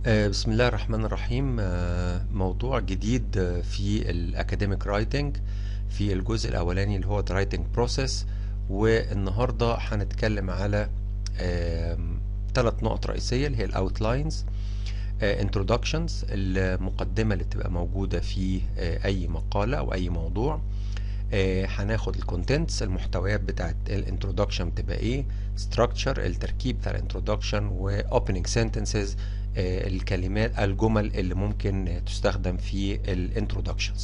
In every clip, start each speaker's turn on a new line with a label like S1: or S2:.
S1: آه، بسم الله الرحمن الرحيم آه، موضوع جديد آه، في الأكاديميك رايتنج في الجزء الأولاني اللي هو الرايتنج بروسيس والنهاردة هنتكلم على ثلاث نقط رئيسية اللي هي الأوتلاينز introductions المقدمة اللي بتبقى موجودة في آه، أي مقالة أو أي موضوع آه، هناخد الكونتنتس المحتويات بتاعت الانترودكشن بتبقى ايه ستراكشر التركيب بتاع الانترودكشن واوبننج sentences آه، الكلمات الجمل اللي ممكن آه، تستخدم في الانترودكشنز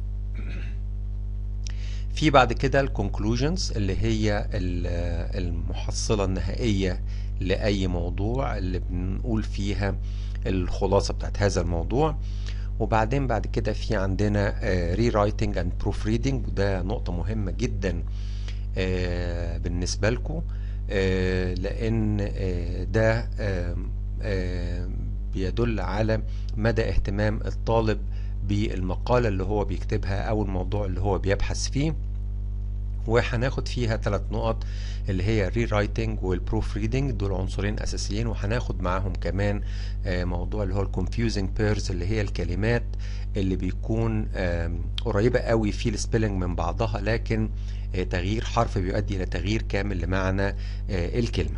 S1: في بعد كده الكونكلوجنز اللي هي ال- المحصلة النهائية لأي موضوع اللي بنقول فيها الخلاصة بتاعت هذا الموضوع وبعدين بعد كده في عندنا ري رايتنج اند بروف ريدنج وده نقطة مهمة جدا آه، بالنسبة لكم لأن آه، ده آم، آم، بيدل على مدى اهتمام الطالب بالمقالة اللي هو بيكتبها أو الموضوع اللي هو بيبحث فيه وهناخد فيها ثلاث نقط اللي هي الري رايتنج والبروف ريدنج دول عنصرين اساسيين وهناخد معاهم كمان آه، موضوع اللي هو الكونفيوزنج بيرز اللي هي الكلمات اللي بيكون آم، قريبه قوي في السبيلنج من بعضها لكن آه، تغيير حرف بيؤدي الى تغيير كامل لمعنى آه، الكلمه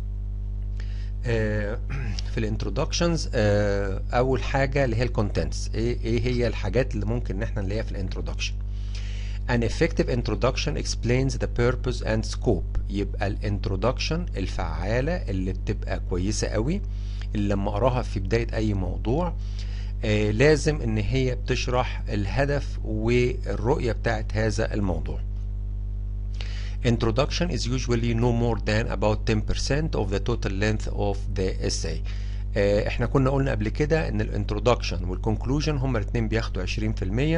S1: آه، في الانترودكشنز اول حاجه اللي هي الكونتنتس ايه إيه هي الحاجات اللي ممكن ان احنا نلاقيها في الانترودكشن An effective introduction explains the purpose and scope يبقى الانترودكشن الفعالة اللي بتبقى كويسة قوي اللي لما اقراها في بداية اي موضوع آه لازم ان هي بتشرح الهدف والرؤية بتاعت هذا الموضوع Introduction is usually no more than about 10% of the total length of the essay آه احنا كنا قلنا قبل كده ان الانترودكشن والكونكلوجن هما الاثنين بياخدوا 20%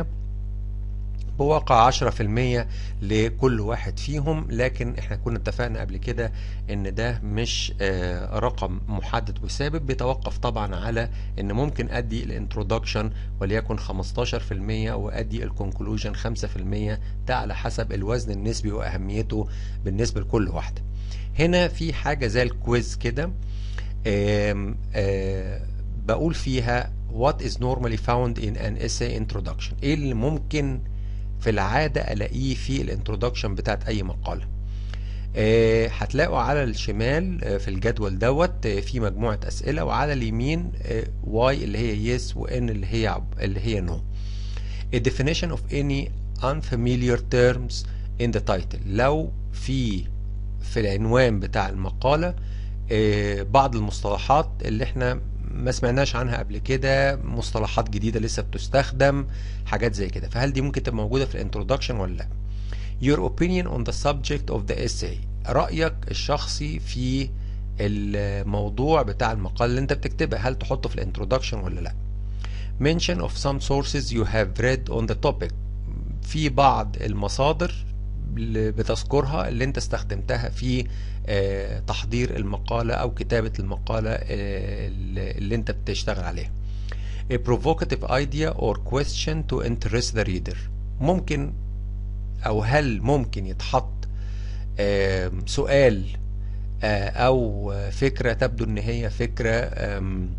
S1: بواقع 10% لكل واحد فيهم لكن احنا كنا اتفقنا قبل كده ان ده مش آه، رقم محدد وثابت بيتوقف طبعا على ان ممكن ادي الانترودكشن وليكن 15% وادي الكونكلوجن 5% ده على حسب الوزن النسبي واهميته بالنسبه لكل واحده هنا في حاجه زي الكويز كده آم، آه، بقول فيها what is normally found in an essay introduction ايه اللي ممكن في العادة الاقيه في الانترودكشن بتاعت اي مقالة آه، هتلاقوا على الشمال آه، في الجدول دوت آه، في مجموعة اسئلة وعلى اليمين واي اللي هي yes وان اللي هي عب- اللي هي no a definition of any unfamiliar terms in the title لو في في العنوان بتاع المقالة آه، بعض المصطلحات اللي احنا ما سمعناش عنها قبل كده مصطلحات جديدة لسه بتستخدم حاجات زي كده فهل دي ممكن تبقى موجودة في الانترودكشن ولا لا your opinion on the subject of the essay رأيك الشخصي في الموضوع بتاع المقال اللي انت بتكتبها هل تحطه في الانترودكشن ولا لا mention of some sources you have read on the topic في بعض المصادر اللي بتذكرها اللي انت استخدمتها في آه، تحضير المقالة او كتابة المقالة آه، اللي اللي انت بتشتغل عليها a provocative idea or question to interest the reader ممكن او هل ممكن يتحط آم، سؤال آه، او فكرة تبدو ان هي فكرة آم،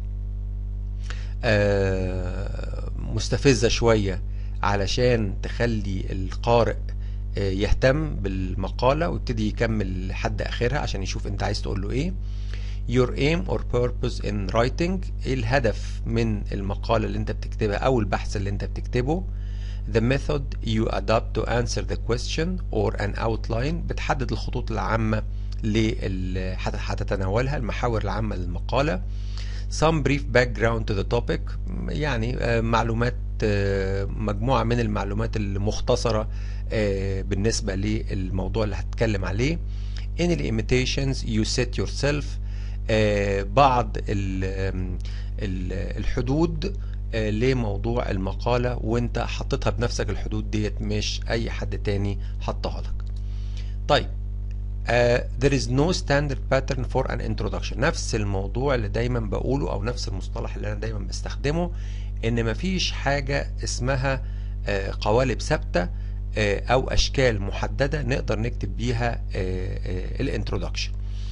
S1: آه، مستفزة شوية علشان تخلي القارئ آه، يهتم بالمقالة ويبتدي يكمل لحد آخرها عشان يشوف انت عايز تقول له ايه your aim or purpose in writing ايه الهدف من المقالة اللي انت بتكتبها او البحث اللي انت بتكتبه the method you adopt to answer the question or an outline بتحدد الخطوط العامة لل هت- هتتناولها المحاور العامة للمقالة some brief background to the topic يعني آه، معلومات آه، مجموعة من المعلومات المختصرة آه، بالنسبة للموضوع اللي هتكلم عليه any limitations you set yourself آه، بعض ال- آم، ال- الحدود آه، لموضوع المقالة وانت حطيتها بنفسك الحدود ديت مش اي حد تاني حطها لك طيب Uh, there is no standard pattern for an introduction نفس الموضوع اللي دايما بقوله او نفس المصطلح اللي انا دايما بستخدمه ان مفيش حاجة اسمها uh, قوالب ثابتة uh, او اشكال محددة نقدر نكتب بيها الانترودكشن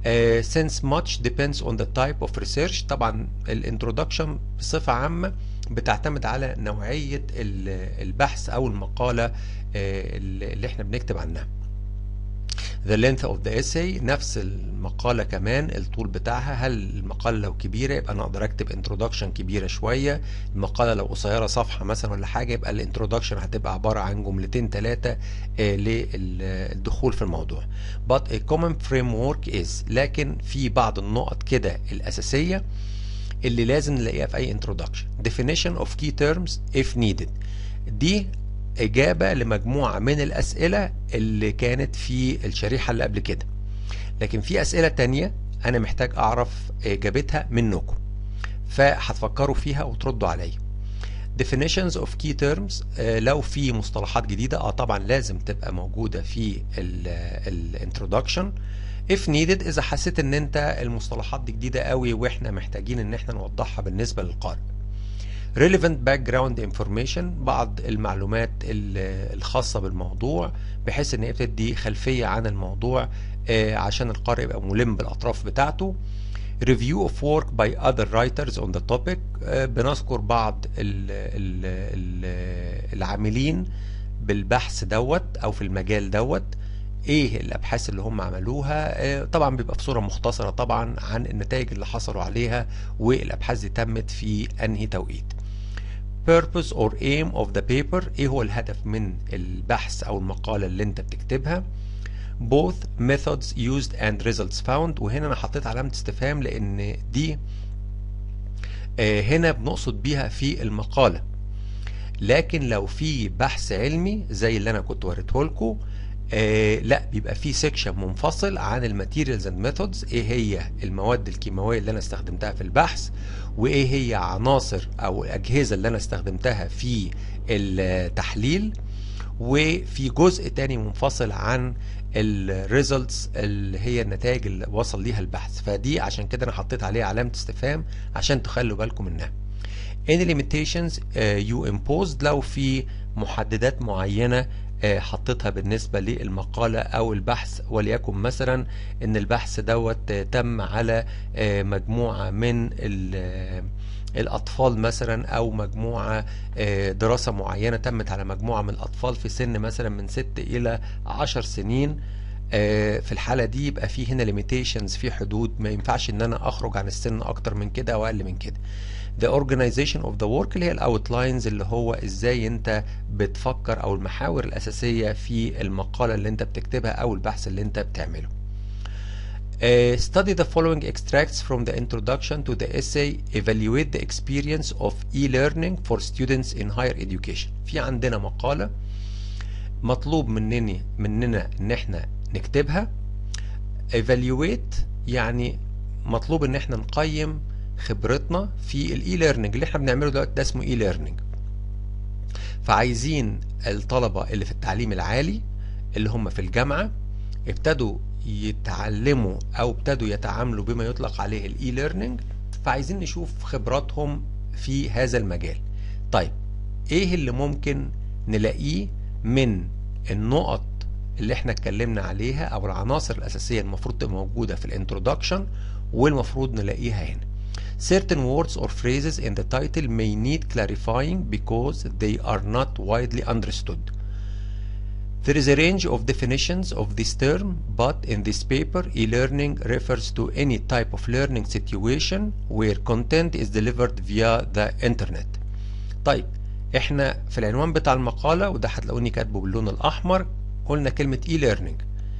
S1: Uh, since much depends on the type of research طبعا الانترودكشن بصفة عامة بتعتمد على نوعية البحث أو المقالة اللي احنا بنكتب عنها The length of the essay نفس المقالة كمان الطول بتاعها هل المقالة لو كبيرة يبقى أنا أقدر أكتب introduction كبيرة شوية المقالة لو قصيرة صفحة مثلا ولا حاجة يبقى الانترودكشن هتبقى عبارة عن جملتين ثلاثة للدخول في الموضوع but a common framework is لكن في بعض النقط كده الأساسية اللي لازم نلاقيها في أي introduction definition of key terms if needed دي إجابة لمجموعة من الأسئلة اللي كانت في الشريحة اللي قبل كده لكن في أسئلة تانية أنا محتاج أعرف إجابتها منكم فهتفكروا فيها وتردوا عليا definitions of key terms آه لو في مصطلحات جديدة اه طبعا لازم تبقى موجودة في الانترودكشن if needed اذا حسيت ان انت المصطلحات دي جديدة قوي واحنا محتاجين ان احنا نوضحها بالنسبة للقارئ relevant background information بعض المعلومات الخاصة بالموضوع بحيث ان هي بتدي خلفية عن الموضوع عشان القارئ يبقى ملم بالاطراف بتاعته review of work by other writers on the topic بنذكر بعض ال ال ال العاملين بالبحث دوت او في المجال دوت ايه الابحاث اللي هم عملوها طبعا بيبقى في صوره مختصره طبعا عن النتائج اللي حصلوا عليها والابحاث دي تمت في انهي توقيت purpose or aim of the paper ايه هو الهدف من البحث او المقاله اللي انت بتكتبها both methods used and results found وهنا انا حطيت علامه استفهام لان دي هنا بنقصد بيها في المقاله لكن لو في بحث علمي زي اللي انا كنت وريته لكم آه لا بيبقى في سيكشن منفصل عن الماتيريالز اند ميثودز ايه هي المواد الكيماويه اللي انا استخدمتها في البحث وايه هي عناصر او الاجهزه اللي انا استخدمتها في التحليل وفي جزء تاني منفصل عن الريزلتس اللي هي النتائج اللي وصل ليها البحث فدي عشان كده انا حطيت عليها علامه استفهام عشان تخلوا بالكم منها any limitations uh, you imposed لو في محددات معينه حطيتها بالنسبة للمقالة أو البحث وليكن مثلا إن البحث دوت تم على مجموعة من الأطفال مثلا أو مجموعة دراسة معينة تمت على مجموعة من الأطفال في سن مثلا من ست إلى عشر سنين في الحالة دي يبقى في هنا limitations في حدود ما ينفعش إن أنا أخرج عن السن أكتر من كده أو أقل من كده the organization of the work اللي هي الاوتلاينز اللي هو ازاي انت بتفكر او المحاور الاساسيه في المقاله اللي انت بتكتبها او البحث اللي انت بتعمله Uh, study the following extracts from the introduction to the essay evaluate the experience of e-learning for students in higher education في عندنا مقالة مطلوب منني مننا ان احنا نكتبها evaluate يعني مطلوب ان احنا نقيم خبرتنا في الاي ليرنينج اللي احنا بنعمله دلوقتي ده اسمه اي ليرنينج فعايزين الطلبه اللي في التعليم العالي اللي هم في الجامعه ابتدوا يتعلموا او ابتدوا يتعاملوا بما يطلق عليه الاي ليرنينج فعايزين نشوف خبراتهم في هذا المجال طيب ايه اللي ممكن نلاقيه من النقط اللي احنا اتكلمنا عليها او العناصر الاساسيه المفروض تبقى موجوده في الانترودكشن والمفروض نلاقيها هنا Certain words or phrases in the title may need clarifying because they are not widely understood. There is a range of definitions of this term, but in this paper, e-learning refers to any type of learning situation where content is delivered via the internet. طيب احنا في العنوان بتاع المقالة وده هتلاقوني كاتبه باللون الأحمر قلنا كلمة e-learning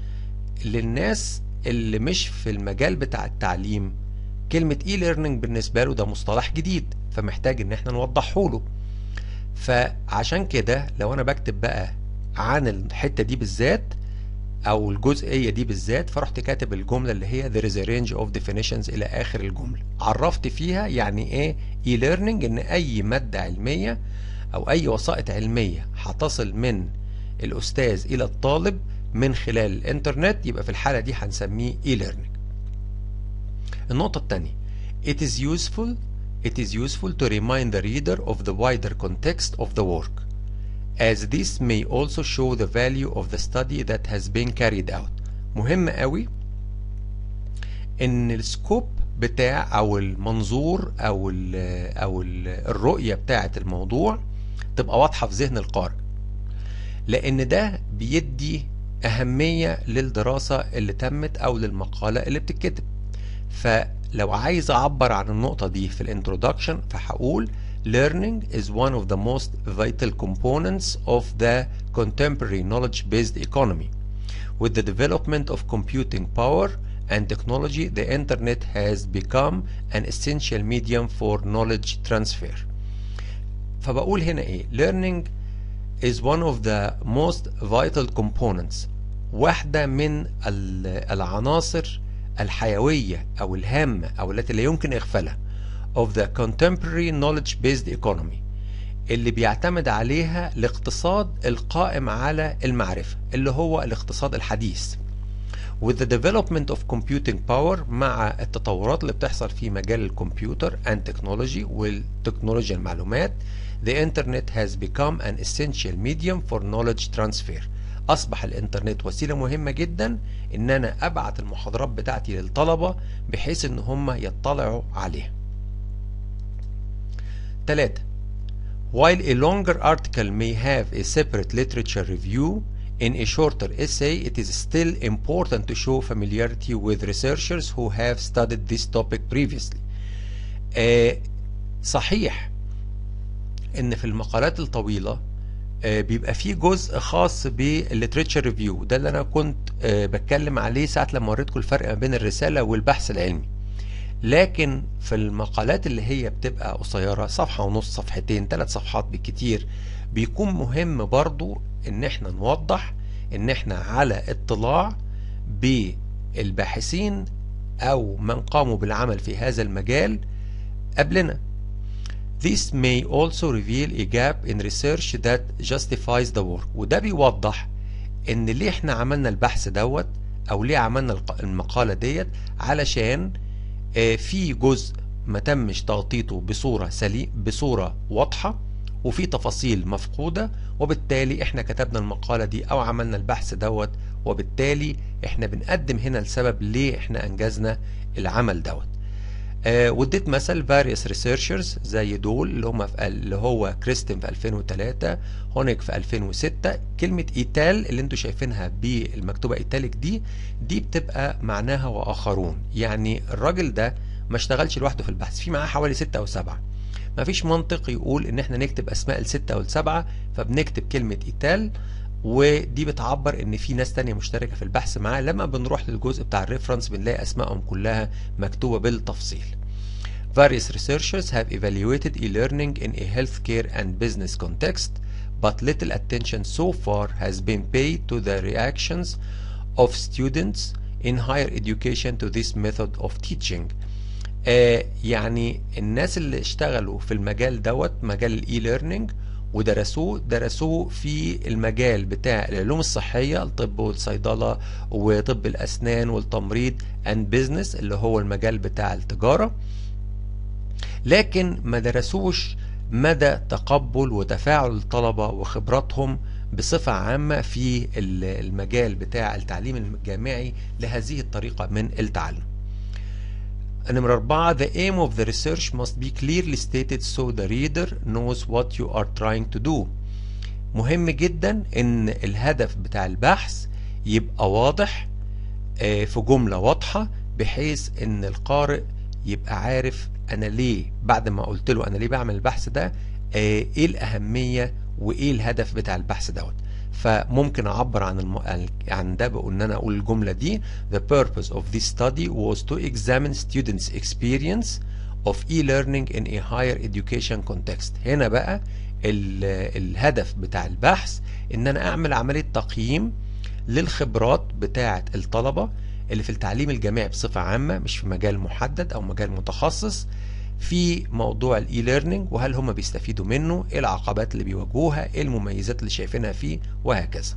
S1: للناس اللي مش في المجال بتاع التعليم كلمة اي ليرنينج بالنسبة له ده مصطلح جديد فمحتاج ان احنا نوضحه له فعشان كده لو انا بكتب بقى عن الحتة دي بالذات او الجزئية دي بالذات فرحت كاتب الجملة اللي هي there is a range of definitions الى اخر الجملة عرفت فيها يعني ايه اي ليرنينج ان اي مادة علمية او اي وسائط علمية هتصل من الاستاذ الى الطالب من خلال الانترنت يبقى في الحالة دي هنسميه اي ليرنينج النقطة الثانية It is useful It is useful to remind the reader of the wider context of the work as this may also show the value of the study that has been carried out مهم قوي ان السكوب بتاع او المنظور او ال او ال الرؤيه بتاعه الموضوع تبقى واضحه في ذهن القارئ لان ده بيدي اهميه للدراسه اللي تمت او للمقاله اللي بتتكتب فلو عايز اعبر عن النقطه دي في الانترودكشن فهقول learning is one of the most vital components of the contemporary knowledge-based economy. With the development of computing power and technology, the internet has become an essential medium for knowledge transfer. فبقول هنا ايه learning is one of the most vital components واحدة من العناصر الحيوية أو الهامة أو التي لا يمكن إغفالها of the contemporary knowledge based economy اللي بيعتمد عليها الاقتصاد القائم على المعرفة اللي هو الاقتصاد الحديث with the development of computing power مع التطورات اللي بتحصل في مجال الكمبيوتر and technology والتكنولوجيا المعلومات the internet has become an essential medium for knowledge transfer أصبح الإنترنت وسيلة مهمة جدا إن أنا أبعت المحاضرات بتاعتي للطلبة بحيث إن هم يطلعوا عليها. ثلاثة While a longer article may have a separate literature review, in a shorter essay it is still important to show familiarity with researchers who have studied this topic previously. آه صحيح ان في المقالات الطويله بيبقى فيه جزء خاص بالليتريتشر ريفيو ده اللي انا كنت بتكلم عليه ساعه لما وريتكم الفرق ما بين الرساله والبحث العلمي لكن في المقالات اللي هي بتبقى قصيره صفحه ونص صفحتين ثلاث صفحات بالكتير بيكون مهم برضو ان احنا نوضح ان احنا على اطلاع بالباحثين او من قاموا بالعمل في هذا المجال قبلنا This may also reveal a gap in research that justifies the work وده بيوضح ان ليه احنا عملنا البحث دوت او ليه عملنا المقالة ديت علشان في جزء ما تمش تغطيته بصورة سليم بصورة واضحة وفي تفاصيل مفقودة وبالتالي احنا كتبنا المقالة دي او عملنا البحث دوت وبالتالي احنا بنقدم هنا السبب ليه احنا انجزنا العمل دوت آه واديت مثل various researchers زي دول اللي هم في اللي هو كريستن في 2003 هونيك في 2006 كلمة ايتال اللي انتوا شايفينها بالمكتوبة ايتاليك دي دي بتبقى معناها واخرون يعني الراجل ده ما اشتغلش لوحده في البحث في معاه حوالي ستة او سبعة ما فيش منطق يقول ان احنا نكتب اسماء الستة او السبعة فبنكتب كلمة ايتال ودي بتعبر ان في ناس تانية مشتركة في البحث معاه لما بنروح للجزء بتاع الريفرنس بنلاقي اسمائهم كلها مكتوبة بالتفصيل Various researchers have evaluated e-learning in a healthcare and business context, but little attention so far has been paid to the reactions of students in higher education to this method of teaching. آه يعني الناس اللي اشتغلوا في المجال دوت مجال الاي ليرنينج ودرسوه درسوه في المجال بتاع العلوم الصحية الطب والصيدلة وطب الأسنان والتمريض and business اللي هو المجال بتاع التجارة لكن ما درسوش مدى تقبل وتفاعل الطلبة وخبراتهم بصفة عامة في المجال بتاع التعليم الجامعي لهذه الطريقة من التعلم نمرة أربعة The aim of the research must be clearly stated so the reader knows what you are trying to do مهم جدا إن الهدف بتاع البحث يبقى واضح في جملة واضحة بحيث إن القارئ يبقى عارف أنا ليه بعد ما قلت له أنا ليه بعمل البحث ده إيه الأهمية وإيه الهدف بتاع البحث دوت فممكن اعبر عن الم... عن ده بان انا اقول الجمله دي the purpose of this study was to examine students experience of e-learning in a higher education context هنا بقى ال... الهدف بتاع البحث ان انا اعمل عمليه تقييم للخبرات بتاعه الطلبه اللي في التعليم الجامعي بصفه عامه مش في مجال محدد او مجال متخصص في موضوع الاي ليرنينج وهل هم بيستفيدوا منه ايه العقبات اللي بيواجهوها ايه المميزات اللي شايفينها فيه وهكذا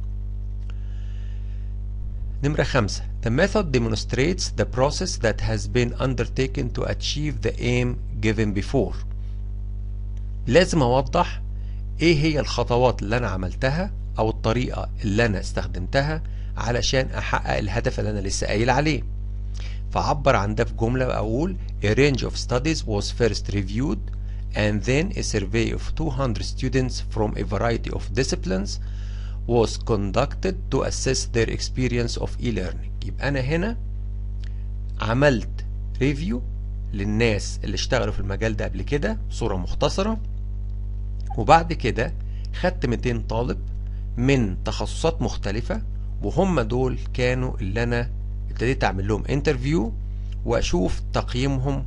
S1: نمرة خمسة The method demonstrates the process that has been undertaken to achieve the aim given before لازم أوضح إيه هي الخطوات اللي أنا عملتها أو الطريقة اللي أنا استخدمتها علشان أحقق الهدف اللي أنا لسه قايل عليه فعبر عن ده في جملة أقول a range of studies was first reviewed and then a survey of 200 students from a variety of disciplines was conducted to assess their experience of e-learning يبقى أنا هنا عملت ريفيو للناس اللي اشتغلوا في المجال ده قبل كده صورة مختصرة وبعد كده خدت 200 طالب من تخصصات مختلفة وهم دول كانوا اللي أنا ابتديت أعمل لهم انترفيو وأشوف تقييمهم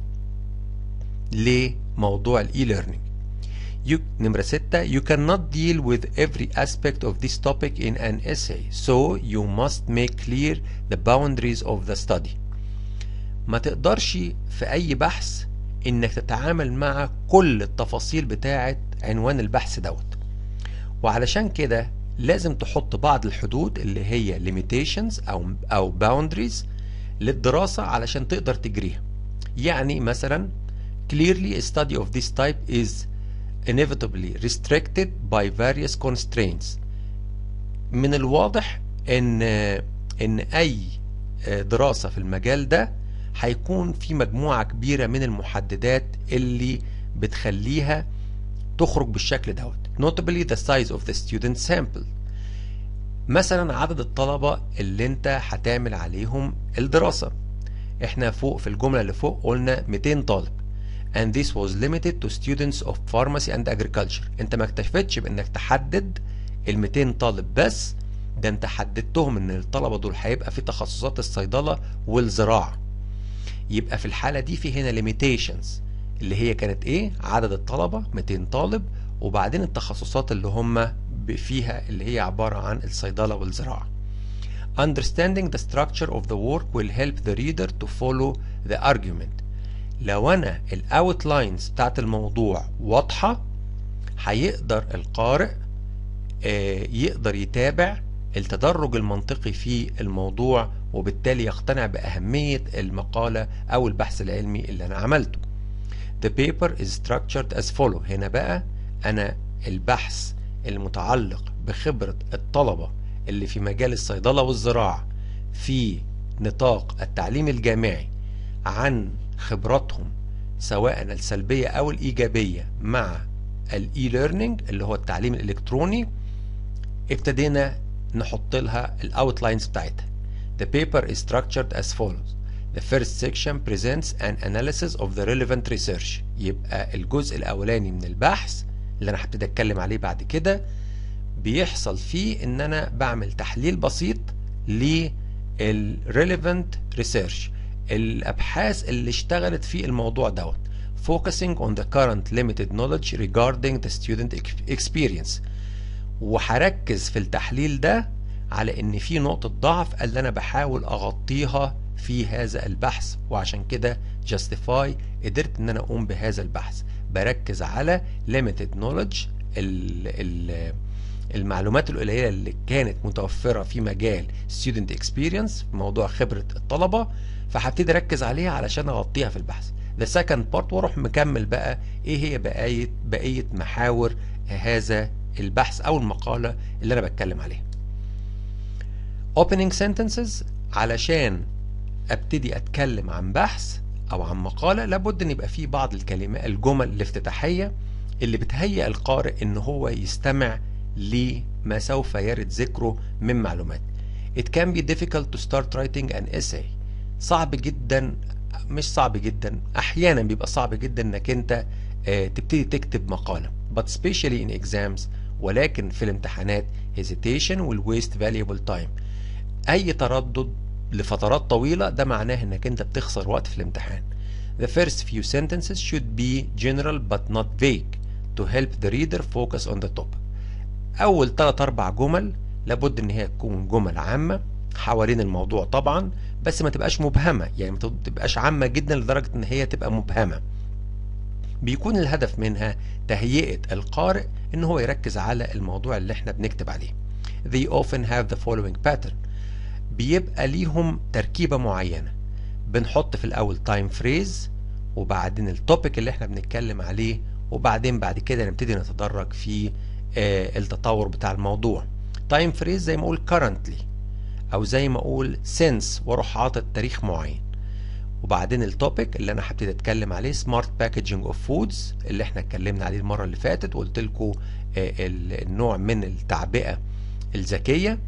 S1: لموضوع الاي ليرنينج نمرة ستة you cannot deal with every aspect of this topic in an essay so you must make clear the boundaries of the study ما تقدرش في أي بحث إنك تتعامل مع كل التفاصيل بتاعة عنوان البحث دوت وعلشان كده لازم تحط بعض الحدود اللي هي limitations أو أو boundaries للدراسة علشان تقدر تجريها يعني مثلا clearly a study of this type is inevitably restricted by various constraints من الواضح ان ان اي دراسة في المجال ده هيكون في مجموعة كبيرة من المحددات اللي بتخليها تخرج بالشكل دوت notably the size of the student sample مثلا عدد الطلبة اللي انت هتعمل عليهم الدراسة احنا فوق في الجملة اللي فوق قلنا 200 طالب and this was limited to students of pharmacy and agriculture انت ما اكتفيتش بانك تحدد ال 200 طالب بس ده انت حددتهم ان الطلبة دول هيبقى في تخصصات الصيدلة والزراعة يبقى في الحالة دي في هنا limitations اللي هي كانت ايه عدد الطلبة 200 طالب وبعدين التخصصات اللي هم فيها اللي هي عبارة عن الصيدلة والزراعة Understanding the structure of the work will help the reader to follow the argument لو انا الاوتلاينز بتاعت الموضوع واضحة هيقدر القارئ يقدر يتابع التدرج المنطقي في الموضوع وبالتالي يقتنع بأهمية المقالة أو البحث العلمي اللي أنا عملته. The paper is structured as follow. هنا بقى أنا البحث المتعلق بخبرة الطلبة اللي في مجال الصيدلة والزراعة في نطاق التعليم الجامعي عن خبراتهم سواء السلبية أو الإيجابية مع الاي ليرنينج اللي هو التعليم الإلكتروني ابتدينا نحط لها الاوتلاينز بتاعتها. The paper is structured as follows. The first section presents an analysis of the relevant research. يبقى الجزء الأولاني من البحث اللي أنا هبتدي أتكلم عليه بعد كده بيحصل فيه إن أنا بعمل تحليل بسيط لل relevant research الأبحاث اللي اشتغلت في الموضوع دوت focusing on the current limited knowledge regarding the student experience وهركز في التحليل ده على ان في نقطة ضعف اللي انا بحاول اغطيها في هذا البحث وعشان كده justify قدرت ان انا اقوم بهذا البحث بركز على limited knowledge ال ال المعلومات القليلة اللي كانت متوفرة في مجال student experience في موضوع خبرة الطلبة فهبتدي اركز عليها علشان اغطيها في البحث the second part واروح مكمل بقى ايه هي بقية بقية محاور هذا البحث او المقالة اللي انا بتكلم عليها opening sentences علشان ابتدي اتكلم عن بحث او عن مقالة لابد ان يبقى فيه بعض الكلمات الجمل الافتتاحية اللي بتهيئ القارئ ان هو يستمع لما سوف يرد ذكره من معلومات it can be difficult to start writing an essay صعب جدا مش صعب جدا احيانا بيبقى صعب جدا انك انت اه تبتدي تكتب مقالة but especially in exams ولكن في الامتحانات hesitation will waste valuable time اي تردد لفترات طويلة ده معناه انك انت بتخسر وقت في الامتحان The first few sentences should be general but not vague to help the reader focus on the topic. أول 3 4 جمل لابد إن هي تكون جمل عامة حوالين الموضوع طبعا بس ما تبقاش مبهمة يعني ما تبقاش عامة جدا لدرجة إن هي تبقى مبهمة. بيكون الهدف منها تهيئة القارئ إن هو يركز على الموضوع اللي إحنا بنكتب عليه. They often have the following pattern. بيبقى ليهم تركيبة معينة. بنحط في الأول تايم فريز وبعدين التوبيك اللي إحنا بنتكلم عليه وبعدين بعد كده نبتدي نتدرج في آه التطور بتاع الموضوع. تايم فريز زي ما أقول currently أو زي ما أقول since وأروح حاطط تاريخ معين. وبعدين التوبيك اللي انا هبتدي اتكلم عليه سمارت باكجينج اوف فودز اللي احنا اتكلمنا عليه المره اللي فاتت وقلت لكم النوع من التعبئه الذكيه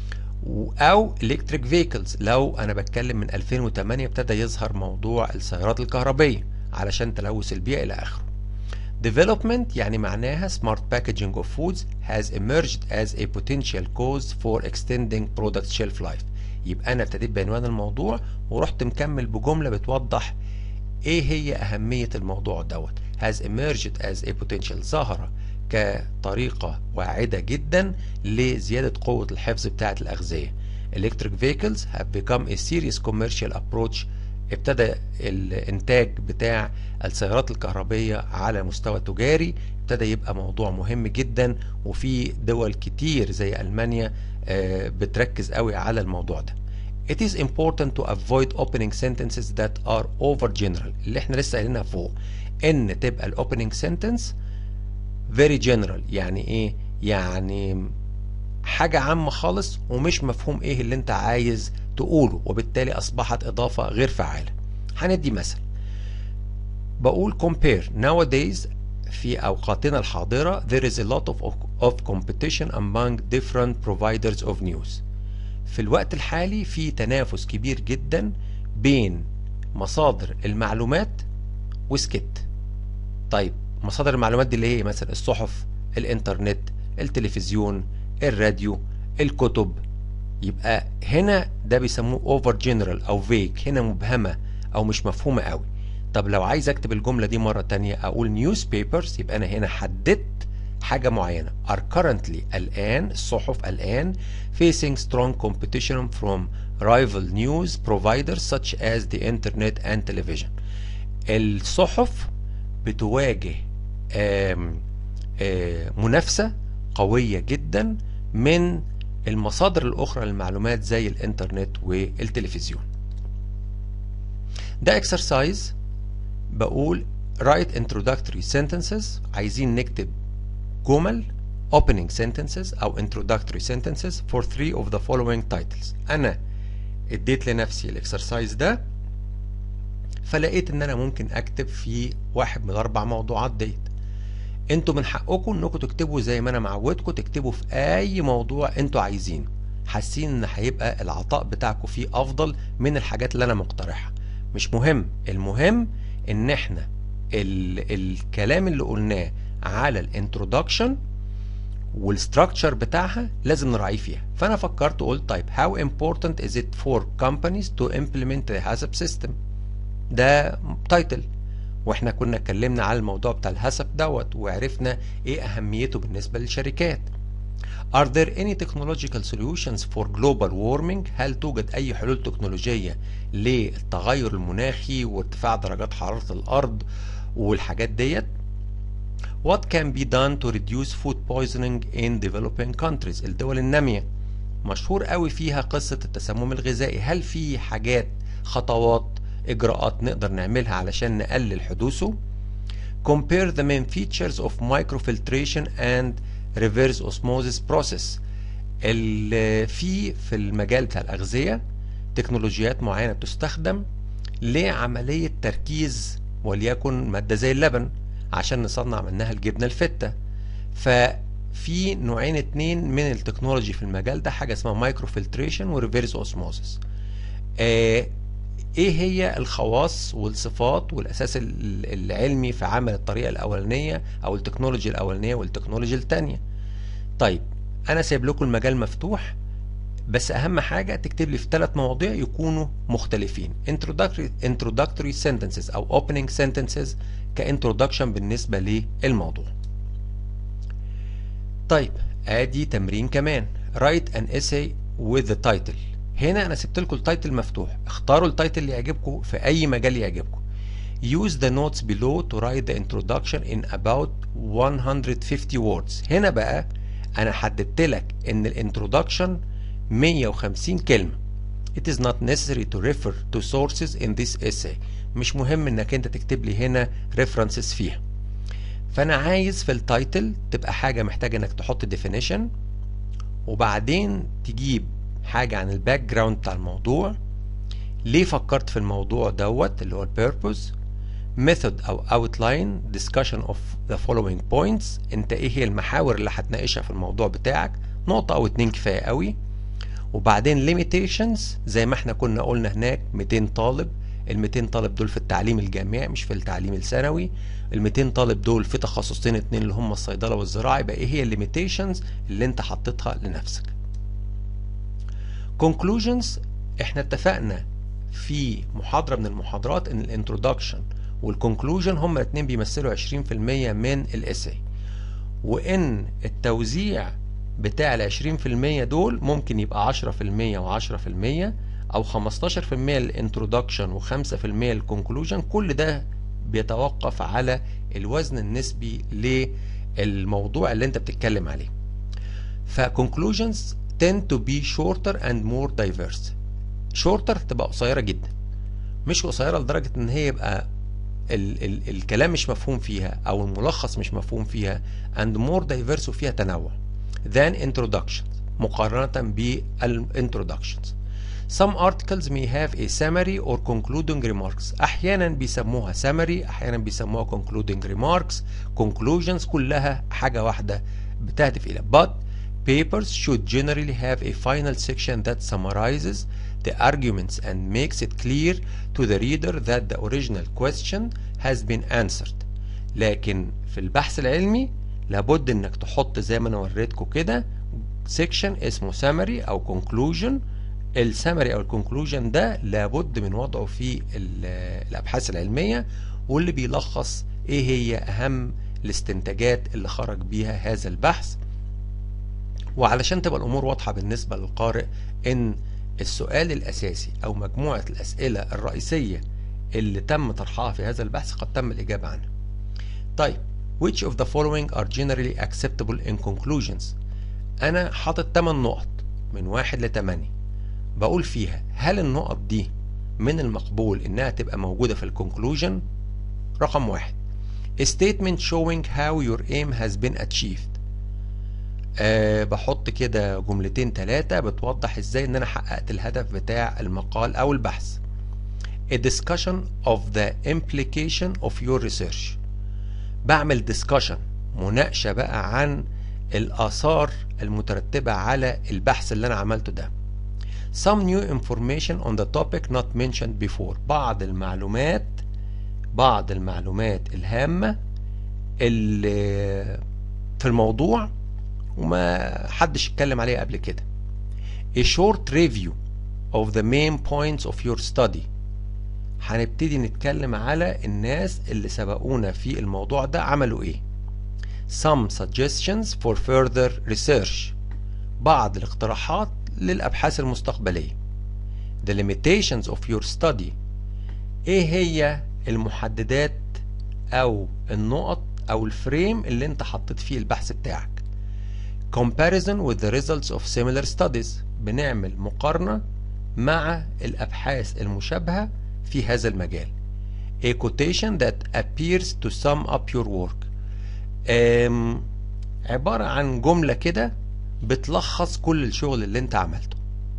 S1: او الكتريك فيكلز لو انا بتكلم من 2008 ابتدى يظهر موضوع السيارات الكهربيه علشان تلوث البيئه الى اخره Development يعني معناها smart packaging of foods has emerged as a potential cause for extending product shelf life يبقى انا ابتديت بعنوان الموضوع ورحت مكمل بجمله بتوضح ايه هي اهميه الموضوع دوت has emerged as a potential ظهر كطريقه واعده جدا لزياده قوه الحفظ بتاعه الاغذيه electric vehicles have become a serious commercial approach ابتدى الانتاج بتاع السيارات الكهربيه على مستوى تجاري ابتدى يبقى موضوع مهم جدا وفي دول كتير زي المانيا بتركز قوي على الموضوع ده It is important to avoid opening sentences that are over general اللي احنا لسه قايلينها فوق ان تبقى الاوبننج سنتنس very general يعني ايه يعني حاجة عامة خالص ومش مفهوم ايه اللي انت عايز تقوله وبالتالي اصبحت اضافة غير فعالة هندي مثل بقول compare nowadays في اوقاتنا الحاضرة there is a lot of, of competition among different providers of news في الوقت الحالي في تنافس كبير جدا بين مصادر المعلومات وسكت طيب مصادر المعلومات دي اللي هي مثلا الصحف الانترنت التلفزيون الراديو الكتب يبقى هنا ده بيسموه اوفر جنرال او فيك هنا مبهمه او مش مفهومه قوي طب لو عايز اكتب الجمله دي مره تانية اقول نيوز بيبرز يبقى انا هنا حددت حاجه معينه are currently الان الصحف الان facing strong competition from rival news providers such as the internet and television الصحف بتواجه آم آم منافسه قويه جدا من المصادر الأخرى للمعلومات زي الإنترنت والتلفزيون ده اكسرسايز بقول write introductory sentences عايزين نكتب جمل opening sentences أو introductory sentences for three of the following titles أنا اديت لنفسي الاكسرسايز ده فلقيت ان انا ممكن اكتب في واحد من الاربع موضوعات ديت انتوا من حقكم انكم تكتبوا زي ما انا معودكم تكتبوا في اي موضوع انتوا عايزينه حاسين ان هيبقى العطاء بتاعكم فيه افضل من الحاجات اللي انا مقترحها مش مهم المهم ان احنا ال الكلام اللي قلناه على الانترودكشن والستراكشر بتاعها لازم نراعيه فيها فانا فكرت قلت طيب how important is it for companies to implement the HACCP system ده تايتل واحنا كنا اتكلمنا على الموضوع بتاع الهسب دوت وعرفنا ايه اهميته بالنسبه للشركات Are there any technological solutions for global warming؟ هل توجد أي حلول تكنولوجية للتغير المناخي وارتفاع درجات حرارة الأرض والحاجات ديت؟ What can be done to reduce food poisoning in developing countries؟ الدول النامية مشهور قوي فيها قصة التسمم الغذائي هل في حاجات خطوات إجراءات نقدر نعملها علشان نقلل حدوثه compare the main features of microfiltration and reverse osmosis process اللي في في المجال بتاع الأغذية تكنولوجيات معينة بتستخدم لعملية تركيز وليكن مادة زي اللبن عشان نصنع منها الجبنة الفتة ففي نوعين اتنين من التكنولوجي في المجال ده حاجة اسمها مايكروفلتريشن وريفيرس اوسموزس آه ايه هي الخواص والصفات والاساس العلمي في عمل الطريقه الاولانيه او التكنولوجي الاولانيه والتكنولوجي الثانيه طيب انا سايب لكم المجال مفتوح بس اهم حاجه تكتب لي في ثلاث مواضيع يكونوا مختلفين introductory introductory sentences او opening sentences كانترودكشن بالنسبه للموضوع طيب ادي تمرين كمان write an essay with the title هنا انا سبت لكم التايتل مفتوح اختاروا التايتل اللي يعجبكم في اي مجال يعجبكم use the notes below to write the introduction in about 150 words هنا بقى انا حددت لك ان الانترودكشن 150 كلمه it is not necessary to refer to sources in this essay مش مهم انك انت تكتب لي هنا references فيها فانا عايز في التايتل تبقى حاجه محتاجه انك تحط definition وبعدين تجيب حاجة عن الباك جراوند بتاع الموضوع ليه فكرت في الموضوع دوت اللي هو البيربوز method او outline discussion of the following points انت ايه هي المحاور اللي هتناقشها في الموضوع بتاعك نقطة او اتنين كفاية قوي وبعدين limitations زي ما احنا كنا قلنا هناك 200 طالب ال 200 طالب دول في التعليم الجامعي مش في التعليم الثانوي ال 200 طالب دول في تخصصين اتنين اللي هم الصيدله والزراعه يبقى ايه هي الليميتيشنز اللي انت حطيتها لنفسك conclusions احنا اتفقنا في محاضره من المحاضرات ان الانترودكشن والكونكلوجن هم الاثنين بيمثلوا 20% من الاساي وان التوزيع بتاع ال 20% دول ممكن يبقى 10% و10% او 15% للانترودكشن و5% للكونكلوجن كل ده بيتوقف على الوزن النسبي للموضوع اللي انت بتتكلم عليه فconclusions tend to be shorter and more diverse shorter تبقى قصيرة جدا مش قصيرة لدرجة ان هي يبقى ال ال الكلام مش مفهوم فيها او الملخص مش مفهوم فيها and more diverse وفيها تنوع than introductions مقارنة بالintroductions Some articles may have a summary or concluding remarks أحيانا بيسموها summary أحيانا بيسموها concluding remarks conclusions كلها حاجة واحدة بتهدف إلى but papers should generally have a final section that summarizes the arguments and makes it clear to the reader that the original question has been answered لكن في البحث العلمي لابد انك تحط زي ما انا وريتكم كده سيكشن اسمه summary او conclusion السمري او الكونكلوجن ده لابد من وضعه في الابحاث العلميه واللي بيلخص ايه هي اهم الاستنتاجات اللي خرج بيها هذا البحث وعلشان تبقى الامور واضحه بالنسبه للقارئ ان السؤال الاساسي او مجموعه الاسئله الرئيسيه اللي تم طرحها في هذا البحث قد تم الاجابه عنها طيب which of the following are generally acceptable in conclusions انا حاطط 8 نقط من 1 ل 8 بقول فيها هل النقط دي من المقبول انها تبقى موجودة في الكونكلوجن رقم واحد A statement showing how your aim has been achieved أه بحط كده جملتين ثلاثة بتوضح ازاي ان انا حققت الهدف بتاع المقال او البحث A discussion of the implication of your research بعمل discussion مناقشة بقى عن الآثار المترتبة على البحث اللي أنا عملته ده some new information on the topic not mentioned before بعض المعلومات بعض المعلومات الهامة اللي في الموضوع وما حدش اتكلم عليها قبل كده a short review of the main points of your study هنبتدي نتكلم على الناس اللي سبقونا في الموضوع ده عملوا ايه some suggestions for further research بعض الاقتراحات للأبحاث المستقبلية The limitations of your study ايه هي المحددات او النقط او الفريم اللي انت حطيت فيه البحث بتاعك Comparison with the results of similar studies بنعمل مقارنة مع الأبحاث المشابهة في هذا المجال A quotation that appears to sum up your work أم عبارة عن جملة كده بتلخص كل الشغل اللي انت عملته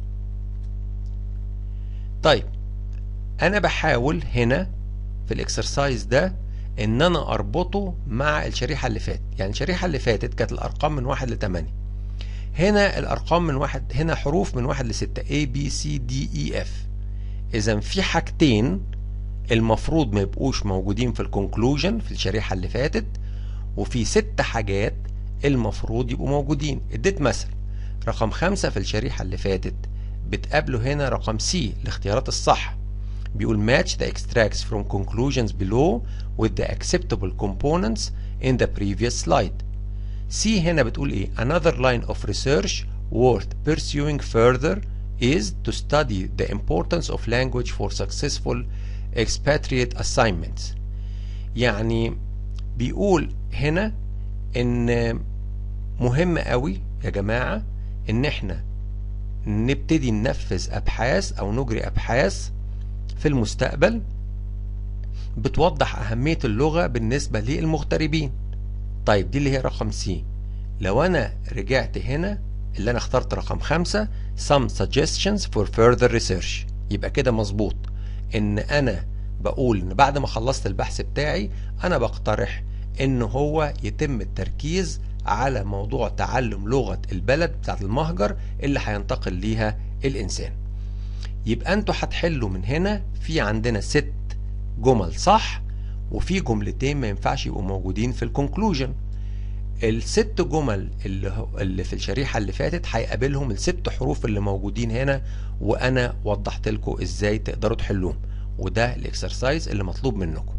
S1: طيب انا بحاول هنا في الاكسرسايز ده ان انا اربطه مع الشريحة اللي فاتت يعني الشريحة اللي فاتت كانت الارقام من واحد لتمانية هنا الارقام من واحد هنا حروف من واحد لستة A B C D E F اذا في حاجتين المفروض ما يبقوش موجودين في الكونكلوجن في الشريحة اللي فاتت وفي ست حاجات المفروض يبقوا موجودين اديت مثل رقم خمسة في الشريحة اللي فاتت بتقابله هنا رقم سي الاختيارات الصح بيقول match the extracts from conclusions below with the acceptable components in the previous slide C هنا بتقول ايه another line of research worth pursuing further is to study the importance of language for successful expatriate assignments يعني بيقول هنا ان مهم قوي يا جماعة ان احنا نبتدي ننفذ ابحاث او نجري ابحاث في المستقبل بتوضح اهمية اللغة بالنسبة للمغتربين طيب دي اللي هي رقم سي لو انا رجعت هنا اللي انا اخترت رقم خمسة some suggestions for further research يبقى كده مظبوط ان انا بقول ان بعد ما خلصت البحث بتاعي انا بقترح ان هو يتم التركيز على موضوع تعلم لغة البلد بتاعت المهجر اللي هينتقل ليها الانسان يبقى انتوا هتحلوا من هنا في عندنا ست جمل صح وفي جملتين ما ينفعش يبقوا موجودين في الكونكلوجن الست جمل اللي, اللي في الشريحة اللي فاتت هيقابلهم الست حروف اللي موجودين هنا وانا وضحت لكم ازاي تقدروا تحلوهم وده الاكسرسايز اللي مطلوب منكم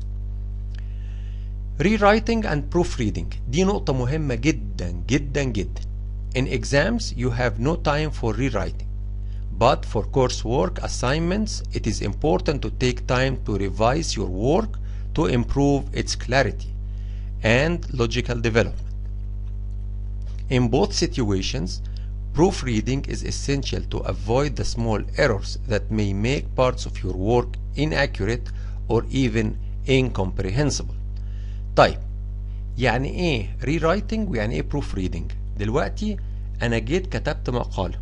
S1: rewriting and proofreading دي نقطة مهمة جدا جدا جدا in exams you have no time for rewriting but for coursework assignments it is important to take time to revise your work to improve its clarity and logical development in both situations proofreading is essential to avoid the small errors that may make parts of your work inaccurate or even incomprehensible طيب يعني ايه rewriting ويعني ايه proofreading دلوقتي انا جيت كتبت مقالة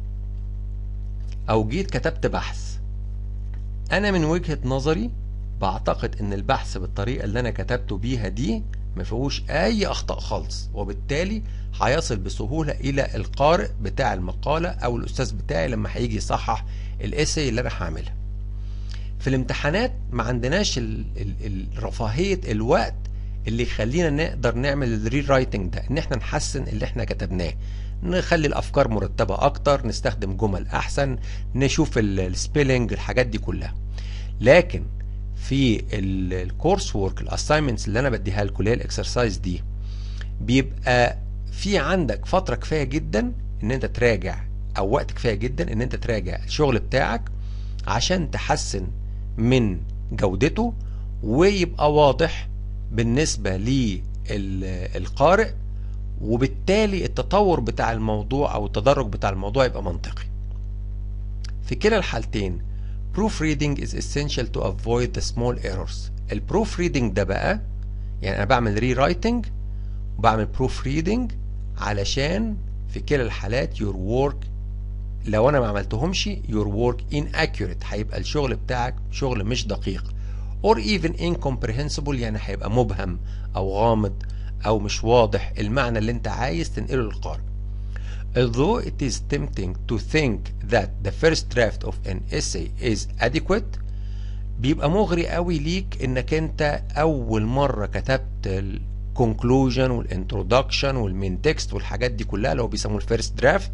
S1: او جيت كتبت بحث انا من وجهة نظري بعتقد ان البحث بالطريقة اللي انا كتبته بيها دي ما فيهوش اي اخطاء خالص وبالتالي هيصل بسهولة الى القارئ بتاع المقالة او الاستاذ بتاعي لما هيجي يصحح الاسي اللي انا هعملها في الامتحانات ما عندناش ال ال رفاهية الوقت اللي يخلينا نقدر نعمل الري رايتنج ده ان احنا نحسن اللي احنا كتبناه نخلي الافكار مرتبة اكتر نستخدم جمل احسن نشوف السبيلنج الحاجات دي كلها لكن في الكورس وورك الاساينمنتس اللي انا بديها لكم اللي هي الاكسرسايز دي بيبقى في عندك فتره كفايه جدا ان انت تراجع او وقت كفايه جدا ان انت تراجع الشغل بتاعك عشان تحسن من جودته ويبقى واضح بالنسبه للقارئ وبالتالي التطور بتاع الموضوع او التدرج بتاع الموضوع يبقى منطقي في كلا الحالتين proofreading is essential to avoid the small errors البروف ريدنج ده بقى يعني انا بعمل ري رايتنج وبعمل بروف ريدنج علشان في كلا الحالات your work لو انا ما عملتهمش your work inaccurate هيبقى الشغل بتاعك شغل مش دقيق or even incomprehensible يعني هيبقى مبهم او غامض او مش واضح المعنى اللي انت عايز تنقله للقارئ Although it is tempting to think that the first draft of an essay is adequate بيبقى مغري قوي ليك انك انت اول مرة كتبت الكونكلوجن والانترودكشن والمين تكست والحاجات دي كلها لو بيسموه الفيرست درافت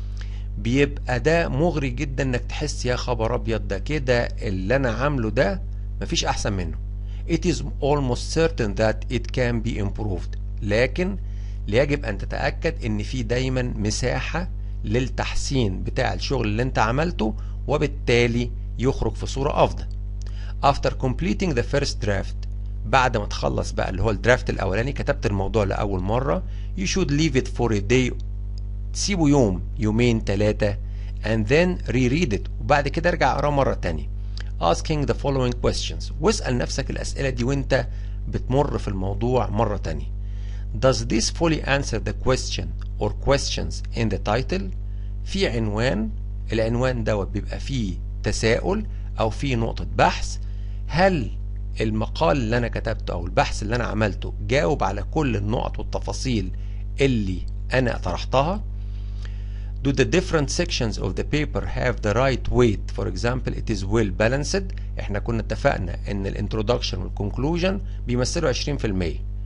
S1: بيبقى ده مغري جدا انك تحس يا خبر ابيض ده كده اللي انا عامله ده مفيش احسن منه it is almost certain that it can be improved لكن يجب ان تتاكد ان في دايما مساحه للتحسين بتاع الشغل اللي انت عملته وبالتالي يخرج في صوره افضل after completing the first draft بعد ما تخلص بقى اللي هو الدرافت الاولاني كتبت الموضوع لاول مره you should leave it for a day تسيبه يوم يومين ثلاثه and then reread it وبعد كده ارجع اقراه مره تانية asking the following questions واسال نفسك الاسئله دي وانت بتمر في الموضوع مره تانية Does this fully answer the question or questions in the title؟ في عنوان العنوان دوت بيبقى فيه تساؤل او فيه نقطة بحث هل المقال اللي انا كتبته او البحث اللي انا عملته جاوب على كل النقط والتفاصيل اللي انا طرحتها Do the different sections of the paper have the right weight? For example, it is well balanced. احنا كنا اتفقنا ان الانترودكشن والكونكلوجن بيمثلوا 20%.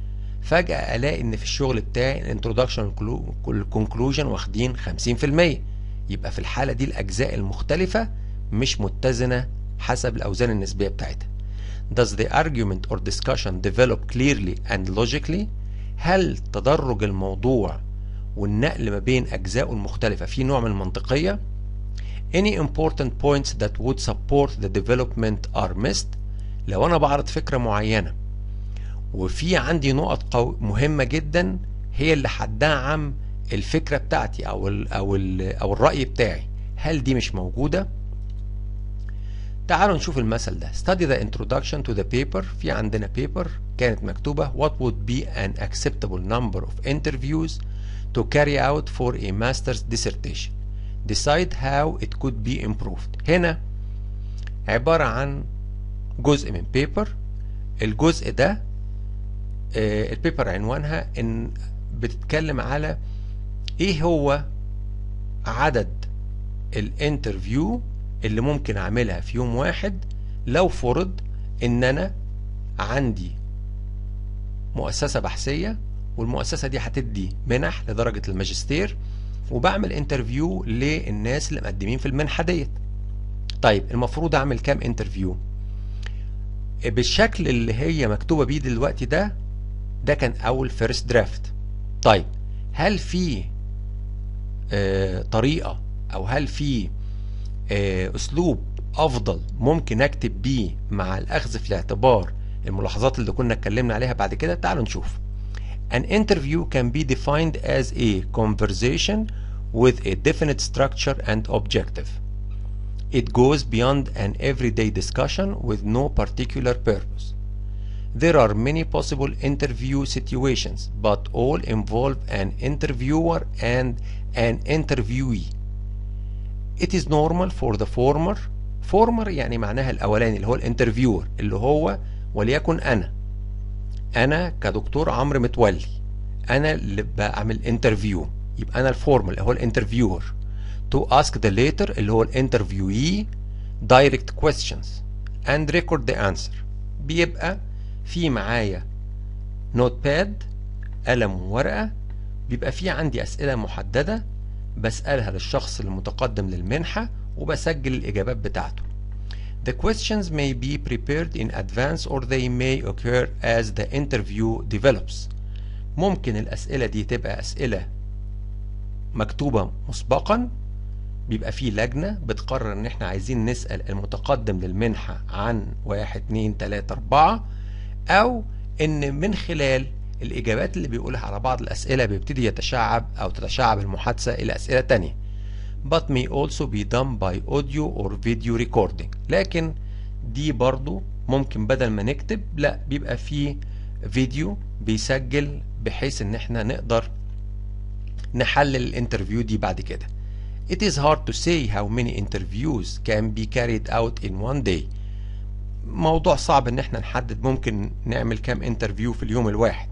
S1: فجأة ألاقي إن في الشغل بتاعي الانترودكشن والكونكلوجن واخدين 50% يبقى في الحالة دي الأجزاء المختلفة مش متزنة حسب الأوزان النسبية بتاعتها. Does the argument or discussion develop clearly and logically؟ هل تدرج الموضوع والنقل ما بين أجزائه المختلفة في نوع من المنطقية؟ Any important points that would support the development are missed؟ لو أنا بعرض فكرة معينة وفي عندي نقط قو... مهمة جدا هي اللي هتدعم الفكرة بتاعتي أو ال أو ال أو الرأي بتاعي هل دي مش موجودة؟ تعالوا نشوف المثل ده study the introduction to the paper في عندنا paper كانت مكتوبة what would be an acceptable number of interviews to carry out for a master's dissertation decide how it could be improved هنا عبارة عن جزء من بيبر الجزء ده آه، البيبر عنوانها ان بتتكلم على ايه هو عدد الانترفيو اللي ممكن اعملها في يوم واحد لو فرض ان انا عندي مؤسسة بحثية والمؤسسة دي هتدي منح لدرجة الماجستير وبعمل انترفيو للناس اللي مقدمين في المنحة ديت طيب المفروض اعمل كام انترفيو بالشكل اللي هي مكتوبة بيه دلوقتي ده ده كان اول فيرست درافت طيب هل في آه طريقة او هل في آه اسلوب افضل ممكن اكتب بيه مع الاخذ في الاعتبار الملاحظات اللي كنا اتكلمنا عليها بعد كده تعالوا نشوف An interview can be defined as a conversation with a definite structure and objective. It goes beyond an everyday discussion with no particular purpose. There are many possible interview situations, but all involve an interviewer and an interviewee. It is normal for the former former يعني معناها الأولاني اللي هو الانترفيور اللي هو وليكن أنا أنا كدكتور عمرو متولي أنا اللي بعمل انترفيو يبقى أنا الفورمال اللي هو الانترفيور to ask the later اللي هو الانترفيوي direct questions and record the answer بيبقى في معايا نوت باد قلم وورقة بيبقى في عندي أسئلة محددة بسألها للشخص المتقدم للمنحة وبسجل الإجابات بتاعته The questions may be prepared in advance or they may occur as the interview develops. ممكن الأسئلة دي تبقى أسئلة مكتوبة مسبقا بيبقى في لجنة بتقرر ان احنا عايزين نسأل المتقدم للمنحة عن واحد اتنين تلاتة اربعة او ان من خلال الاجابات اللي بيقولها على بعض الاسئلة بيبتدي يتشعب او تتشعب المحادثة الى اسئلة تانية but may also be done by audio or video recording لكن دي برضو ممكن بدل ما نكتب لا بيبقى فيه فيديو بيسجل بحيث ان احنا نقدر نحلل الانترفيو دي بعد كده It is hard to say how many interviews can be carried out in one day. موضوع صعب ان احنا نحدد ممكن نعمل كام انترفيو في اليوم الواحد.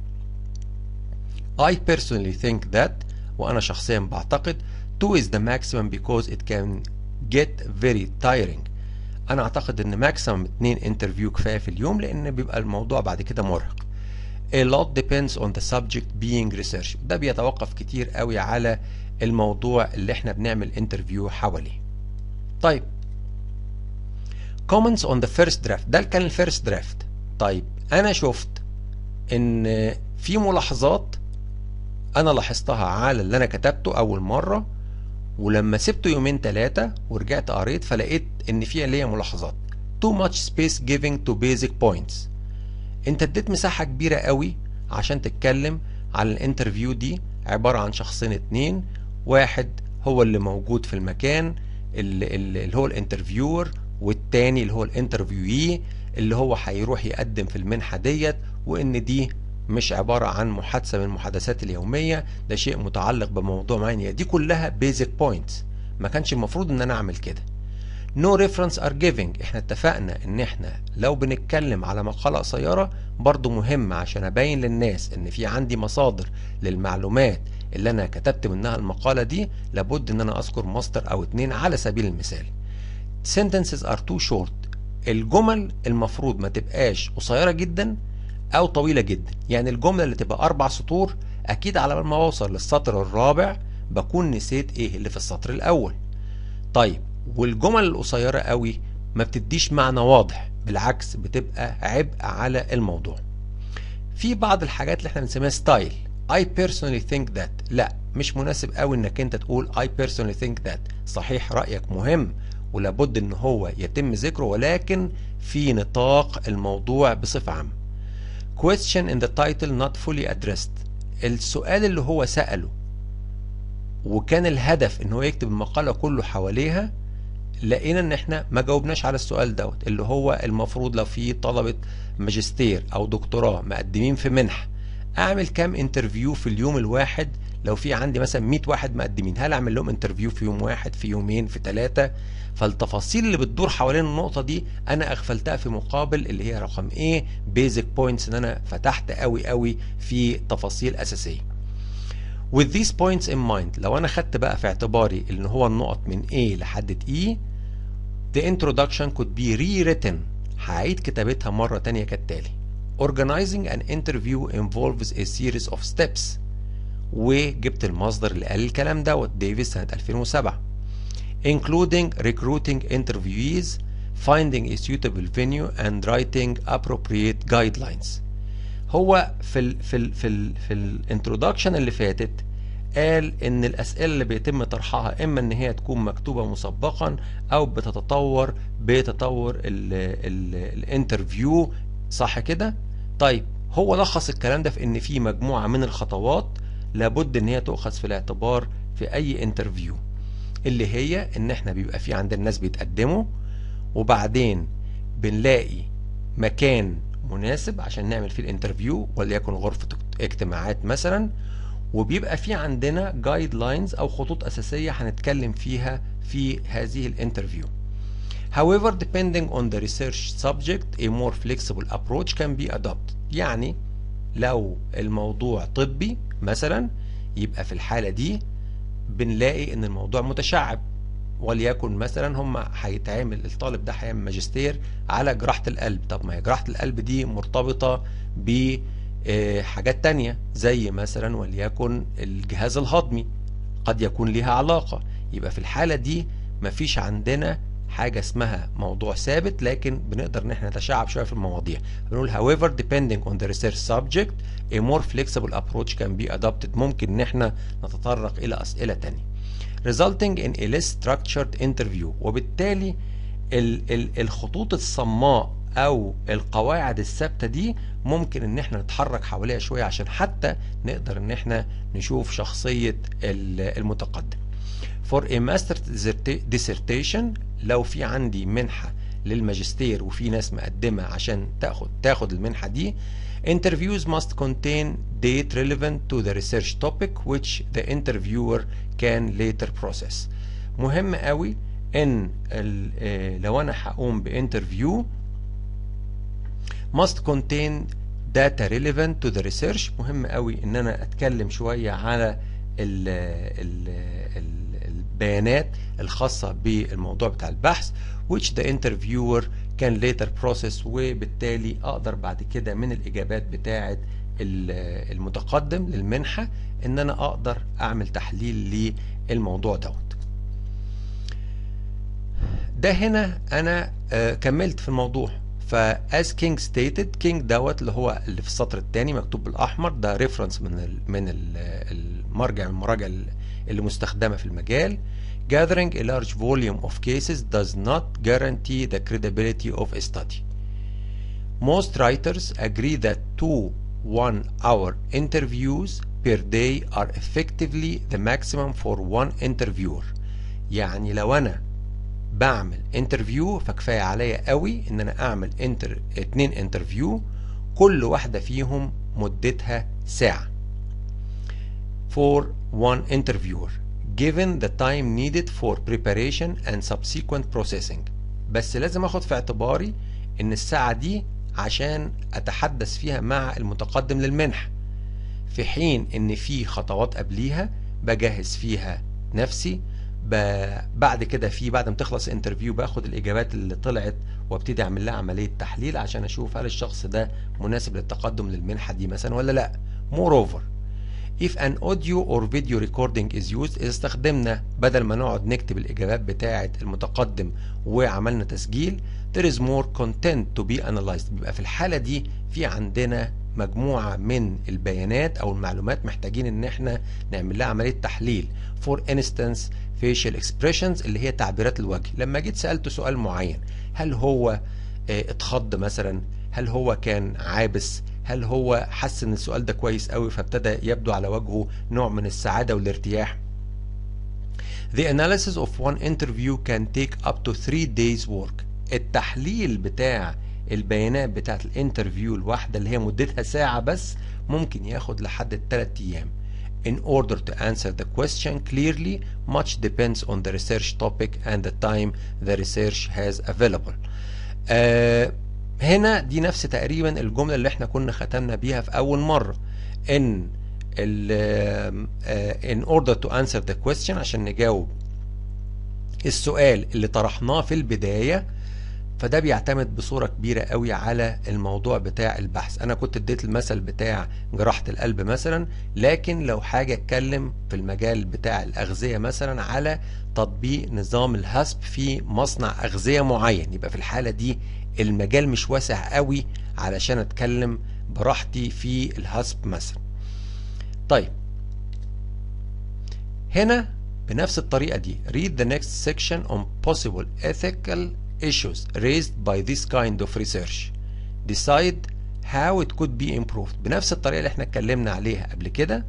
S1: I personally think that وانا شخصيا بعتقد two is the maximum because it can get very tiring. انا اعتقد ان ماكسيمم اتنين انترفيو كفايه في اليوم لان بيبقى الموضوع بعد كده مرهق. A lot depends on the subject being researched. ده بيتوقف كتير قوي على الموضوع اللي احنا بنعمل انترفيو حواليه طيب comments on the first draft ده كان الفيرست درافت طيب انا شفت ان في ملاحظات انا لاحظتها على اللي انا كتبته اول مره ولما سبته يومين ثلاثه ورجعت قريت فلقيت ان في ليا ملاحظات too much space giving to basic points انت اديت مساحه كبيره قوي عشان تتكلم على الانترفيو دي عباره عن شخصين اتنين واحد هو اللي موجود في المكان اللي, اللي هو الانترفيور والتاني اللي هو الانترفيوي اللي هو هيروح يقدم في المنحة ديت وان دي مش عبارة عن محادثة من المحادثات اليومية ده شيء متعلق بموضوع معين دي كلها بيزك بوينتس ما كانش المفروض ان انا اعمل كده no reference are giving احنا اتفقنا ان احنا لو بنتكلم على مقالة قصيرة برضو مهم عشان ابين للناس ان في عندي مصادر للمعلومات اللي انا كتبت منها المقالة دي لابد ان انا اذكر مصدر او اتنين على سبيل المثال sentences are too short الجمل المفروض ما تبقاش قصيرة جدا او طويلة جدا يعني الجملة اللي تبقى اربع سطور اكيد على ما اوصل للسطر الرابع بكون نسيت ايه اللي في السطر الاول طيب والجمل القصيرة قوي ما بتديش معنى واضح بالعكس بتبقى عبء على الموضوع في بعض الحاجات اللي احنا بنسميها ستايل I personally think that لا مش مناسب قوي انك انت تقول I personally think that صحيح رأيك مهم ولابد ان هو يتم ذكره ولكن في نطاق الموضوع بصفة عامة question in the title not fully addressed السؤال اللي هو سأله وكان الهدف ان هو يكتب المقالة كله حواليها لقينا ان احنا ما جاوبناش على السؤال دوت اللي هو المفروض لو في طلبة ماجستير او دكتوراه مقدمين في منحة اعمل كام انترفيو في اليوم الواحد لو في عندي مثلا 100 واحد مقدمين هل اعمل لهم انترفيو في يوم واحد في يومين في ثلاثه فالتفاصيل اللي بتدور حوالين النقطه دي انا اغفلتها في مقابل اللي هي رقم ايه بيزك بوينتس ان انا فتحت قوي قوي في تفاصيل اساسيه with these points in mind لو انا خدت بقى في اعتباري ان هو النقط من A لحد E the introduction could be rewritten هعيد كتابتها مرة تانية كالتالي organizing an interview involves a series of steps وجبت المصدر اللي قال الكلام دوت ديفيس سنة 2007 including recruiting interviewees finding a suitable venue and writing appropriate guidelines هو في ال في ال في ال في الانترودكشن اللي فاتت قال ان الاسئله اللي بيتم طرحها اما ان هي تكون مكتوبه مسبقا او بتتطور بتطور الانترفيو صح كده طيب هو لخص الكلام ده في ان في مجموعه من الخطوات لابد ان هي تؤخذ في الاعتبار في اي انترفيو اللي هي ان احنا بيبقى في عندنا ناس بيتقدموا وبعدين بنلاقي مكان مناسب عشان نعمل فيه الانترفيو وليكن غرفة اجتماعات مثلا وبيبقى في عندنا جايد لاينز او خطوط اساسية هنتكلم فيها في هذه الانترفيو However, depending on the research subject, a more flexible approach can be adopted. يعني لو الموضوع طبي مثلا يبقى في الحالة دي بنلاقي ان الموضوع متشعب وليكن مثلا هم هيتعمل الطالب ده هيعمل ماجستير على جراحة القلب طب ما هي جراحة القلب دي مرتبطة بحاجات تانية زي مثلا وليكن الجهاز الهضمي قد يكون ليها علاقة يبقى في الحالة دي مفيش عندنا حاجة اسمها موضوع ثابت لكن بنقدر ان احنا نتشعب شوية في المواضيع بنقول however depending on the research subject a more flexible approach can be adopted ممكن ان احنا نتطرق الى اسئلة تانية resulting in a less structured interview وبالتالي ال ال الخطوط الصماء او القواعد الثابته دي ممكن ان احنا نتحرك حواليها شويه عشان حتى نقدر ان احنا نشوف شخصيه المتقدم for a master dissertation لو في عندي منحه للماجستير وفي ناس مقدمه عشان تاخد تاخد المنحه دي interviews must contain date relevant to the research topic which the interviewer can later process مهم قوي ان لو انا هقوم بانترفيو must contain data relevant to the research مهم قوي ان انا اتكلم شوية على ال ال ال البيانات الخاصة بالموضوع بتاع البحث which the interviewer can later process وبالتالي اقدر بعد كده من الاجابات بتاعة المتقدم للمنحة ان انا اقدر اعمل تحليل للموضوع دوت ده هنا انا كملت في الموضوع فاز كينج ستيتد كينج دوت اللي هو اللي في السطر الثاني مكتوب بالاحمر ده ريفرنس من ال من ال المرجع من المراجع اللي مستخدمه في المجال gathering a large volume of cases does not guarantee the credibility of a study most writers agree that two one hour interviews per day are effectively the maximum for one interviewer يعني لو انا بعمل انترفيو فكفايه عليا قوي ان انا اعمل انتر اتنين انترفيو كل واحده فيهم مدتها ساعه for one interviewer given the time needed for preparation and subsequent processing بس لازم اخد في اعتباري ان الساعه دي عشان اتحدث فيها مع المتقدم للمنحه في حين ان في خطوات قبليها بجهز فيها نفسي بعد كده في بعد ما تخلص انترفيو باخد الاجابات اللي طلعت وابتدي اعمل لها عمليه تحليل عشان اشوف هل الشخص ده مناسب للتقدم للمنحه دي مثلا ولا لا moreover if an audio or video recording is used اذا استخدمنا بدل ما نقعد نكتب الاجابات بتاعه المتقدم وعملنا تسجيل there is more content to be analyzed بيبقى في الحاله دي في عندنا مجموعة من البيانات أو المعلومات محتاجين إن إحنا نعمل لها عملية تحليل for instance facial expressions اللي هي تعبيرات الوجه لما جيت سألته سؤال معين هل هو اتخض مثلا هل هو كان عابس هل هو حس ان السؤال ده كويس قوي فابتدى يبدو على وجهه نوع من السعادة والارتياح The analysis of one interview can take up to three days work التحليل بتاع البيانات بتاعت الانترفيو الواحدة اللي هي مدتها ساعة بس ممكن ياخد لحد الثلاث ايام in order to answer the question clearly much depends on the research topic and the time the research has available آه هنا دي نفس تقريبا الجملة اللي احنا كنا ختمنا بيها في أول مرة إن ال in order to answer the question عشان نجاوب السؤال اللي طرحناه في البداية فده بيعتمد بصورة كبيرة قوي على الموضوع بتاع البحث انا كنت اديت المثل بتاع جراحة القلب مثلا لكن لو حاجة اتكلم في المجال بتاع الاغذية مثلا على تطبيق نظام الهسب في مصنع اغذية معين يبقى في الحالة دي المجال مش واسع قوي علشان اتكلم براحتي في الهسب مثلا طيب هنا بنفس الطريقة دي read the next section on possible ethical issues raised by this kind of research decide how it could be improved بنفس الطريقة اللي احنا اتكلمنا عليها قبل كده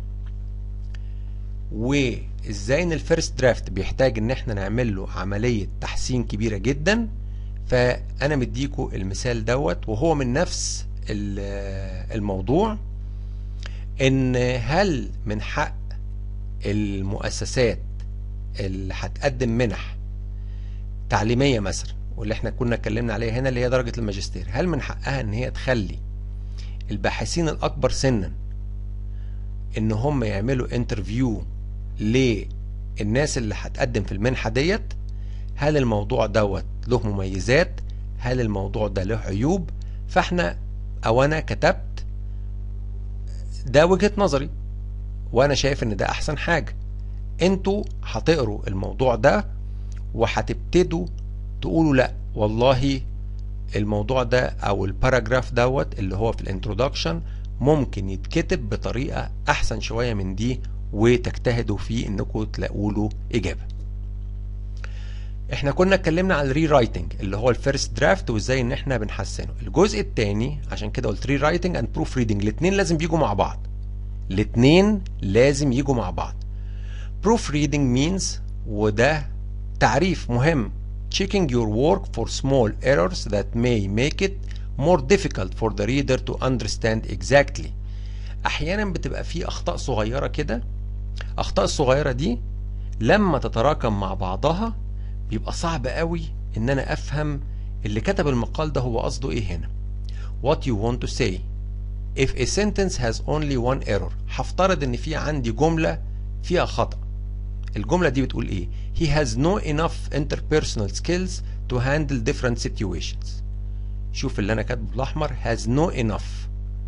S1: وازاي ان الفيرست درافت بيحتاج ان احنا نعمل له عملية تحسين كبيرة جدا فانا مديكوا المثال دوت وهو من نفس الموضوع ان هل من حق المؤسسات اللي هتقدم منح تعليميه مثلا واللي احنا كنا اتكلمنا عليها هنا اللي هي درجه الماجستير هل من حقها ان هي تخلي الباحثين الاكبر سنا ان هم يعملوا انترفيو للناس اللي هتقدم في المنحه ديت هل الموضوع دوت له مميزات هل الموضوع ده له عيوب فاحنا او انا كتبت ده وجهه نظري وانا شايف ان ده احسن حاجه انتوا هتقروا الموضوع ده وهتبتدوا تقولوا لا والله الموضوع ده او الباراجراف دوت اللي هو في الانترودكشن ممكن يتكتب بطريقه احسن شويه من دي وتجتهدوا في انكم تلاقوا له اجابه احنا كنا اتكلمنا عن الري رايتنج اللي هو الفيرست درافت وازاي ان احنا بنحسنه الجزء الثاني عشان كده قلت ري رايتنج اند بروف ريدنج الاثنين لازم بيجوا مع بعض الاثنين لازم يجوا مع بعض proof reading means وده تعريف مهم checking your work for small errors that may make it more difficult for the reader to understand exactly احيانا بتبقى في اخطاء صغيره كده اخطاء الصغيره دي لما تتراكم مع بعضها بيبقى صعب قوي ان انا افهم اللي كتب المقال ده هو قصده ايه هنا what you want to say if a sentence has only one error هفترض ان في عندي جمله فيها خطأ الجملة دي بتقول ايه he has no enough interpersonal skills to handle different situations شوف اللي انا كاتبه بالاحمر has no enough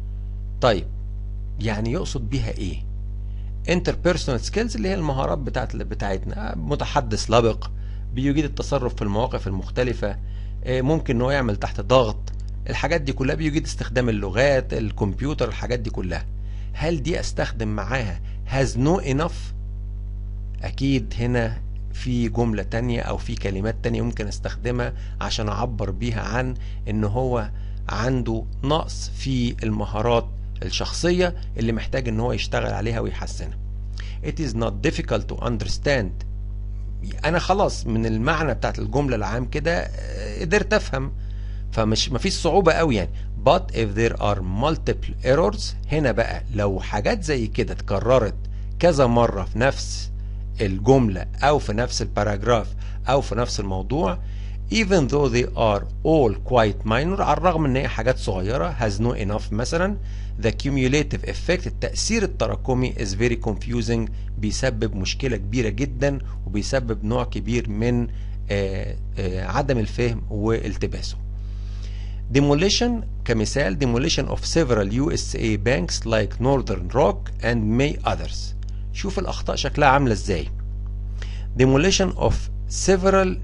S1: طيب يعني يقصد بيها ايه interpersonal skills اللي هي المهارات بتاعت بتاعتنا متحدث لبق بيجيد التصرف في المواقف المختلفة ممكن ان هو يعمل تحت ضغط الحاجات دي كلها بيجيد استخدام اللغات الكمبيوتر الحاجات دي كلها هل دي استخدم معاها has no enough اكيد هنا في جملة تانية او في كلمات تانية ممكن استخدمها عشان اعبر بيها عن ان هو عنده نقص في المهارات الشخصية اللي محتاج ان هو يشتغل عليها ويحسنها It is not difficult to understand انا خلاص من المعنى بتاعت الجملة العام كده قدرت افهم فمش مفيش صعوبة قوي يعني but if there are multiple errors هنا بقى لو حاجات زي كده اتكررت كذا مرة في نفس الجملة أو في نفس الباراجراف أو في نفس الموضوع even though they are all quite minor على الرغم ان هي حاجات صغيرة has no enough مثلا the cumulative effect التأثير التراكمي is very confusing بيسبب مشكلة كبيرة جدا وبيسبب نوع كبير من آآ آآ عدم الفهم والتباسه demolition كمثال demolition of several USA banks like Northern Rock and many others شوف الأخطاء شكلها عاملة ازاي demolition of several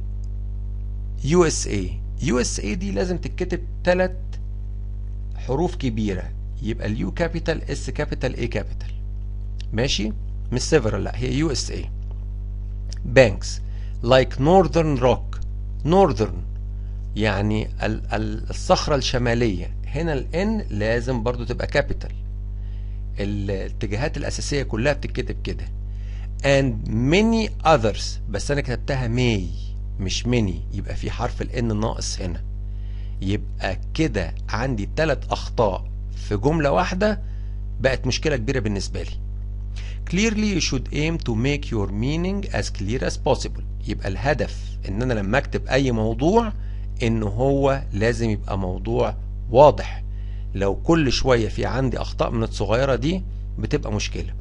S1: USA USA دي لازم تتكتب ثلاث حروف كبيرة يبقى اليو كابيتال اس كابيتال اي كابيتال ماشي مش several لا هي USA banks like Northern Rock Northern يعني الصخرة الشمالية هنا الان لازم برضو تبقى كابيتال الاتجاهات الأساسية كلها بتتكتب كده and many others بس أنا كتبتها may مش many يبقى في حرف الان ناقص هنا يبقى كده عندي ثلاث أخطاء في جملة واحدة بقت مشكلة كبيرة بالنسبة لي clearly you should aim to make your meaning as clear as possible يبقى الهدف ان انا لما اكتب اي موضوع ان هو لازم يبقى موضوع واضح لو كل شوية في عندي اخطاء من الصغيرة دي بتبقى مشكلة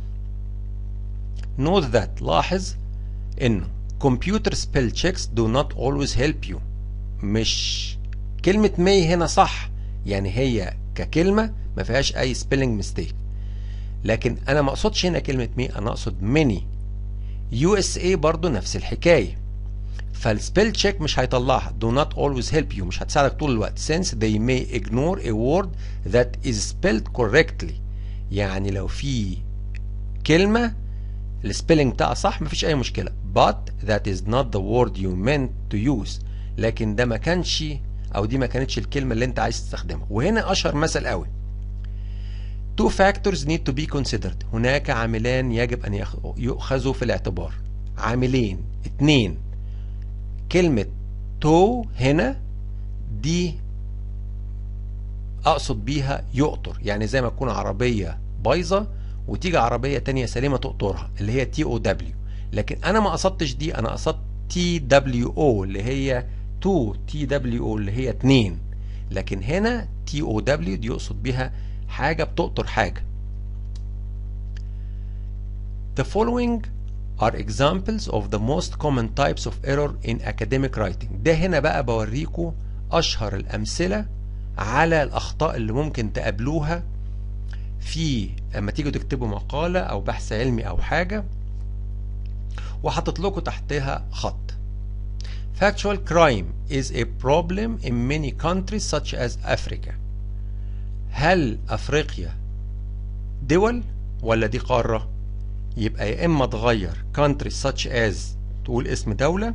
S1: note that لاحظ انه computer spell checks do not always help you مش كلمة may هنا صح يعني هي ككلمة ما فيهاش اي spelling mistake لكن انا ما اقصدش هنا كلمة may انا اقصد many USA برضو نفس الحكاية فالسبيل تشيك مش هيطلعها do not always help you مش هتساعدك طول الوقت since they may ignore a word that is spelled correctly يعني لو في كلمة السبيلنج بتاعها صح مفيش أي مشكلة but that is not the word you meant to use لكن ده ما كانش أو دي ما كانتش الكلمة اللي أنت عايز تستخدمها وهنا أشهر مثل قوي Two factors need to be considered هناك عاملان يجب أن يؤخذوا في الاعتبار عاملين اتنين كلمة تو هنا دي أقصد بيها يقطر يعني زي ما تكون عربية بايظة وتيجي عربية تانية سليمة تقطرها اللي هي تي او دبليو لكن أنا ما قصدتش دي أنا قصدت تي دبليو او اللي هي 2 تي دبليو او اللي هي 2 لكن هنا تي او دبليو دي يقصد بيها حاجة بتقطر حاجة The following are examples of the most common types of error in academic writing ده هنا بقى بوريكم أشهر الأمثلة على الأخطاء اللي ممكن تقابلوها في لما تيجوا تكتبوا مقالة أو بحث علمي أو حاجة وحطت لكم تحتها خط Factual crime is a problem in many countries such as Africa هل أفريقيا دول ولا دي قارة؟ يبقى يا إما تغير countries such as تقول اسم دولة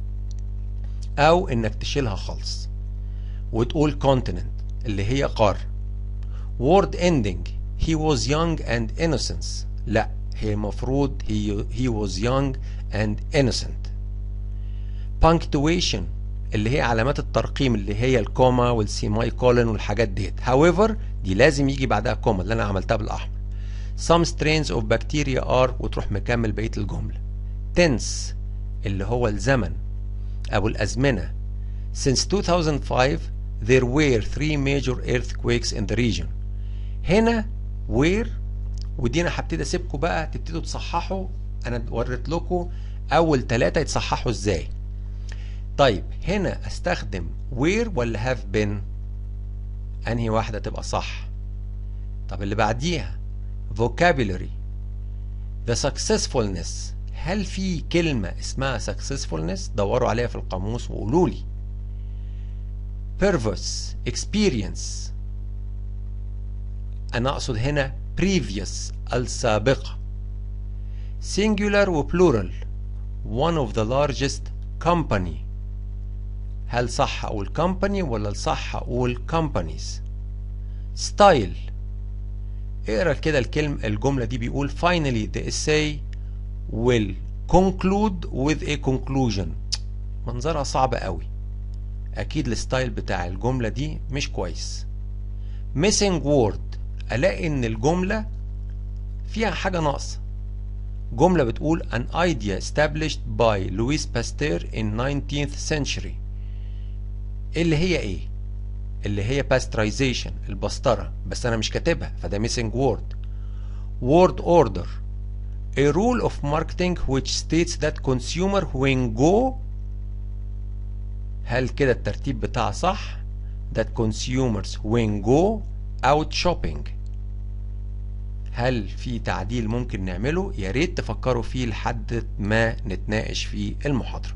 S1: أو إنك تشيلها خالص وتقول continent اللي هي قارة word ending he was young and innocent لا هي المفروض he, he was young and innocent punctuation اللي هي علامات الترقيم اللي هي الكوما والسيماي كولن والحاجات ديت however دي لازم يجي بعدها كوما اللي انا عملتها بالاحمر some strains of bacteria are وتروح مكمل بقيه الجمله tense اللي هو الزمن او الازمنه since 2005 there were three major earthquakes in the region هنا where ودي انا هبتدي اسيبكم بقى تبتدوا تصححوا انا وريت لكم اول ثلاثه يتصححوا ازاي طيب هنا استخدم where ولا have been انهي واحدة تبقى صح طب اللي بعديها vocabulary the successfulness هل في كلمة اسمها successfulness دوروا عليها في القاموس وقولوا لي purpose experience أنا أقصد هنا previous السابقة singular و plural one of the largest company هل صح أقول company ولا الصح أقول companies style اقرا كده الكلمة الجملة دي بيقول finally the essay will conclude with a conclusion منظرها صعب قوي أكيد الستايل بتاع الجملة دي مش كويس missing word ألاقي إن الجملة فيها حاجة ناقصة جملة بتقول an idea established by Louis Pasteur in 19th century اللي هي ايه اللي هي pasteurization البسطرة بس انا مش كاتبها فده missing word word order a rule of marketing which states that consumer when go هل كده الترتيب بتاعها صح that consumers when go out shopping هل في تعديل ممكن نعمله يا ريت تفكروا فيه لحد ما نتناقش في المحاضرة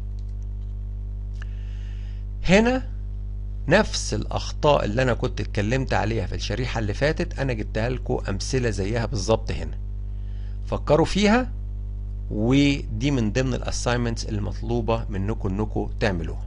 S1: هنا نفس الأخطاء اللي أنا كنت اتكلمت عليها في الشريحة اللي فاتت أنا جبتها لكم أمثلة زيها بالظبط هنا فكروا فيها ودي من ضمن الاساينمنتس المطلوبة منكم انكم تعملوها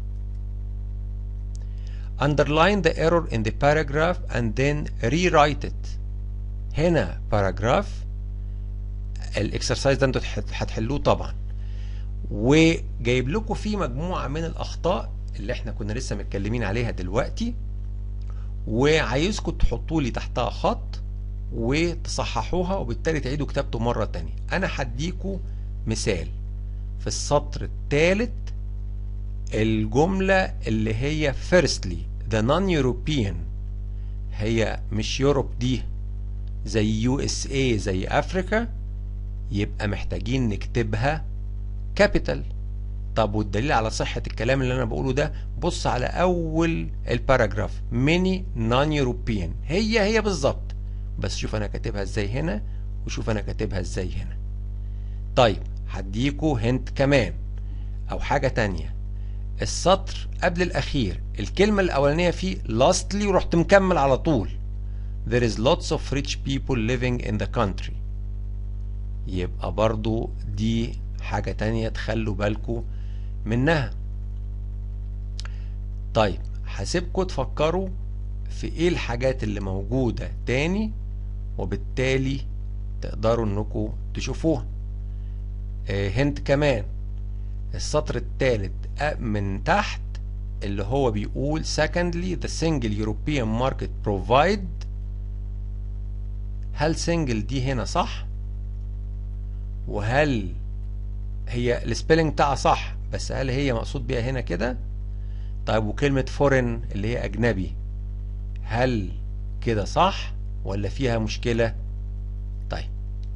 S1: underline the error in the paragraph and then rewrite it هنا paragraph الاكسرسايز ده انتوا هتحلوه طبعا وجايب لكم فيه مجموعة من الأخطاء اللي احنا كنا لسه متكلمين عليها دلوقتي وعايزكم تحطوا لي تحتها خط وتصححوها وبالتالي تعيدوا كتابته مرة تانية أنا هديكوا مثال في السطر الثالث الجملة اللي هي firstly the non-European هي مش يوروب دي زي يو اس اي زي افريكا يبقى محتاجين نكتبها كابيتال طب والدليل على صحة الكلام اللي أنا بقوله ده بص على أول الباراجراف ميني نون يوروبيان هي هي بالظبط بس شوف أنا كاتبها إزاي هنا وشوف أنا كاتبها إزاي هنا طيب هديكوا هنت كمان أو حاجة تانية السطر قبل الأخير الكلمة الأولانية فيه lastly ورحت مكمل على طول There is lots of rich people living in the country يبقى برضو دي حاجة تانية تخلوا بالكوا منها طيب هسيبكوا تفكروا في ايه الحاجات اللي موجودة تاني وبالتالي تقدروا انكم تشوفوها آه هنت كمان السطر الثالث من تحت اللي هو بيقول secondly the single European market provide هل single دي هنا صح وهل هي السبيلنج بتاعها صح بس هل هي مقصود بيها هنا كده طيب وكلمة فورين اللي هي أجنبي هل كده صح ولا فيها مشكلة طيب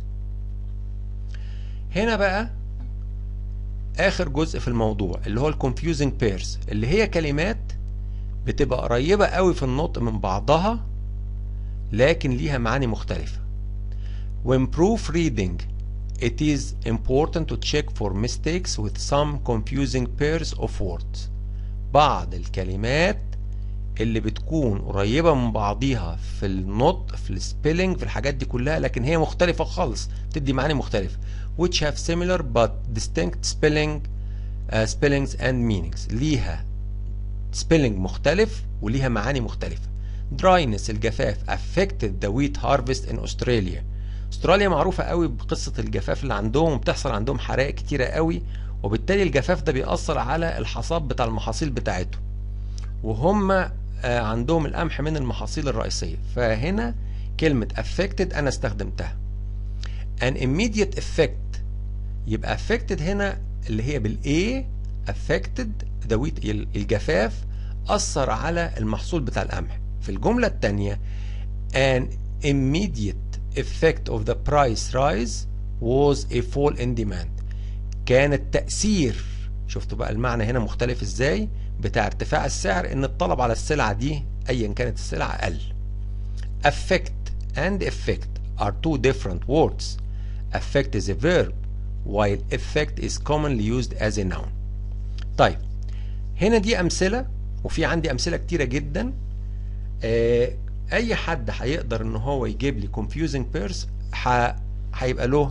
S1: هنا بقى آخر جزء في الموضوع اللي هو الكونفيوزنج بيرز اللي هي كلمات بتبقى قريبة قوي في النطق من بعضها لكن ليها معاني مختلفة when proofreading it is important to check for mistakes with some confusing pairs of words بعض الكلمات اللي بتكون قريبة من بعضيها في النطق في السبيلنج في الحاجات دي كلها لكن هي مختلفة خالص بتدي معاني مختلفة which have similar but distinct spelling uh, spellings and meanings ليها spelling مختلف وليها معاني مختلفة dryness الجفاف affected the wheat harvest in Australia استراليا معروفة قوي بقصة الجفاف اللي عندهم وبتحصل عندهم حرائق كتيرة قوي وبالتالي الجفاف ده بيأثر على الحصاد بتاع المحاصيل بتاعتهم وهم عندهم القمح من المحاصيل الرئيسية فهنا كلمة affected أنا استخدمتها an immediate effect يبقى affected هنا اللي هي بالاي affected the wheat الجفاف أثر على المحصول بتاع القمح في الجملة الثانية an immediate effect of the price rise was a fall in demand كان التأثير شفتوا بقى المعنى هنا مختلف ازاي بتاع ارتفاع السعر ان الطلب على السلعة دي ايا كانت السلعة قل affect and effect are two different words affect is a verb while effect is commonly used as a noun طيب هنا دي امثلة وفي عندي امثلة كتيرة جدا آه اي حد هيقدر ان هو يجيب لي confusing pairs هيبقى له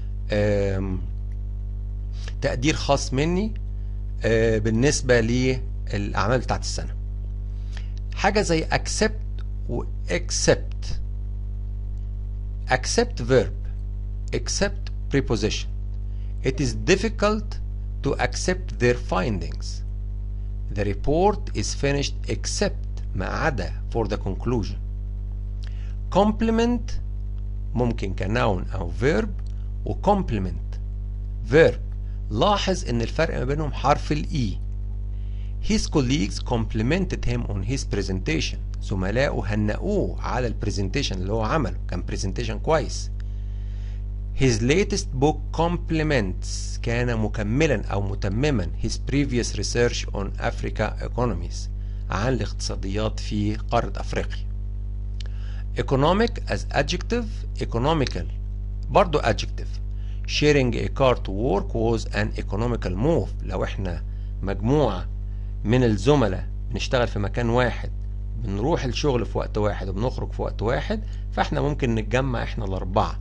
S1: تقدير خاص مني بالنسبة للأعمال بتاعت السنة حاجة زي accept و accept accept verb accept preposition it is difficult to accept their findings the report is finished except ما عدا for the conclusion compliment ممكن كنون أو verb و compliment verb لاحظ ان الفرق ما بينهم حرف الاي His colleagues complimented him on his presentation زملائه هنأوه على البرزنتيشن اللي هو عمله كان برزنتيشن كويس His latest book complements كان مكملا أو متمما his previous research on Africa economies عن الاقتصاديات في قارة أفريقيا economic as adjective economical برضو adjective sharing a car to work was an economical move لو احنا مجموعة من الزملاء بنشتغل في مكان واحد بنروح الشغل في وقت واحد وبنخرج في وقت واحد فاحنا ممكن نتجمع احنا الأربعة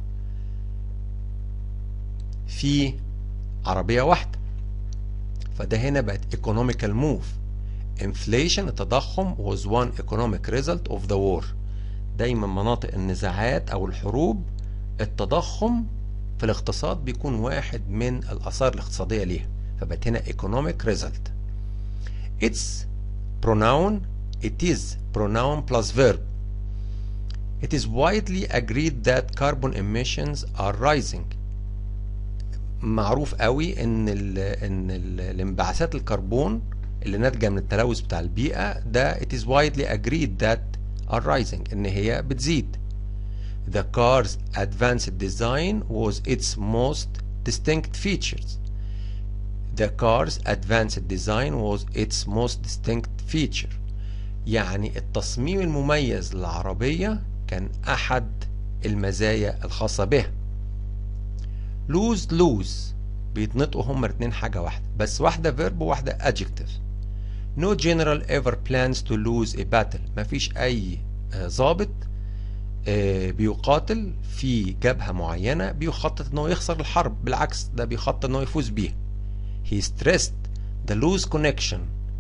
S1: في عربية واحدة فده هنا بقت economical move inflation التضخم was one economic result of the war دايما مناطق النزاعات او الحروب التضخم في الاقتصاد بيكون واحد من الآثار الاقتصادية ليها فبقت هنا economic result it's pronoun it is pronoun plus verb It is widely agreed that carbon emissions are rising. معروف قوي ان ال ان ال الانبعاثات الكربون اللي ناتجه من التلوث بتاع البيئه ده it is widely agreed that are rising ان هي بتزيد. The car's advanced design was its most distinct features. The car's advanced design was its most distinct feature. يعني التصميم المميز للعربية كان أحد المزايا الخاصة بها. lose lose بيتنطقوا هما الاتنين حاجة واحدة بس واحدة verb وواحدة adjective. No general ever plans to lose a battle. مفيش أي ضابط بيقاتل في جبهة معينة بيخطط انه يخسر الحرب بالعكس ده بيخطط انه يفوز بيها he stressed the loose connection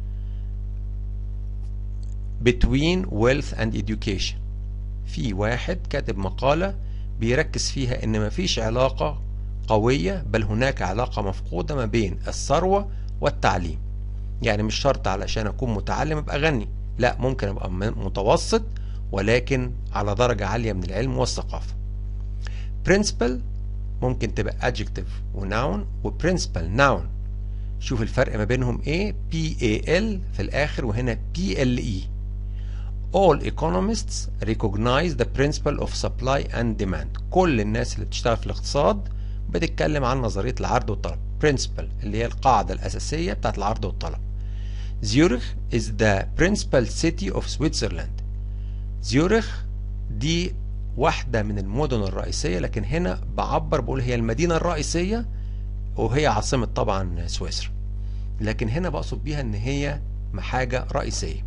S1: between wealth and education في واحد كاتب مقالة بيركز فيها ان مفيش علاقة قوية بل هناك علاقة مفقودة ما بين الثروة والتعليم يعني مش شرط علشان اكون متعلم ابقى غني لا ممكن ابقى متوسط ولكن على درجة عالية من العلم والثقافة principal ممكن تبقى adjective و noun و principal noun شوف الفرق ما بينهم ايه P A L في الاخر وهنا P L E all economists recognize the principle of supply and demand كل الناس اللي بتشتغل في الاقتصاد بتتكلم عن نظرية العرض والطلب principle اللي هي القاعدة الأساسية بتاعت العرض والطلب زيورخ is the principal city of Switzerland زيورخ دي واحدة من المدن الرئيسية لكن هنا بعبر بقول هي المدينة الرئيسية وهي عاصمة طبعا سويسرا لكن هنا بقصد بيها ان هي حاجة رئيسية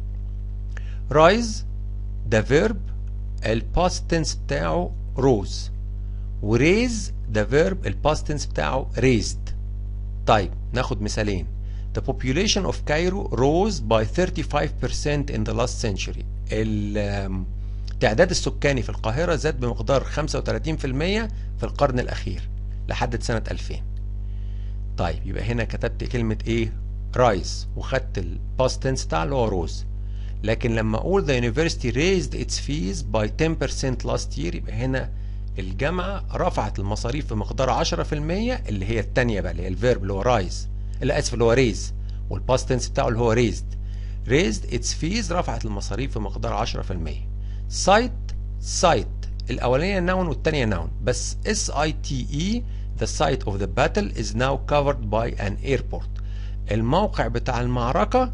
S1: رايز ده فيرب الباست تنس بتاعه روز وريز ده فيرب الباست تنس بتاعه raised طيب ناخد مثالين The population of Cairo rose by 35% in the last century التعداد السكاني في القاهرة زاد بمقدار 35% في القرن الأخير لحد سنة 2000 طيب يبقى هنا كتبت كلمة ايه رايز وخدت الباست تنس بتاع اللي هو روز لكن لما اقول the university raised its fees by 10% last year يبقى هنا الجامعة رفعت المصاريف بمقدار 10% اللي هي التانية بقى اللي هي الفيرب اللي هو رايز اللي اسف اللي هو ريز والباست تنس بتاعه اللي هو raised raised its fees رفعت المصاريف بمقدار 10% سايت سايت الاولانيه ناون والثانيه ناون بس اس اي تي اي the site of the battle is now covered by an airport الموقع بتاع المعركة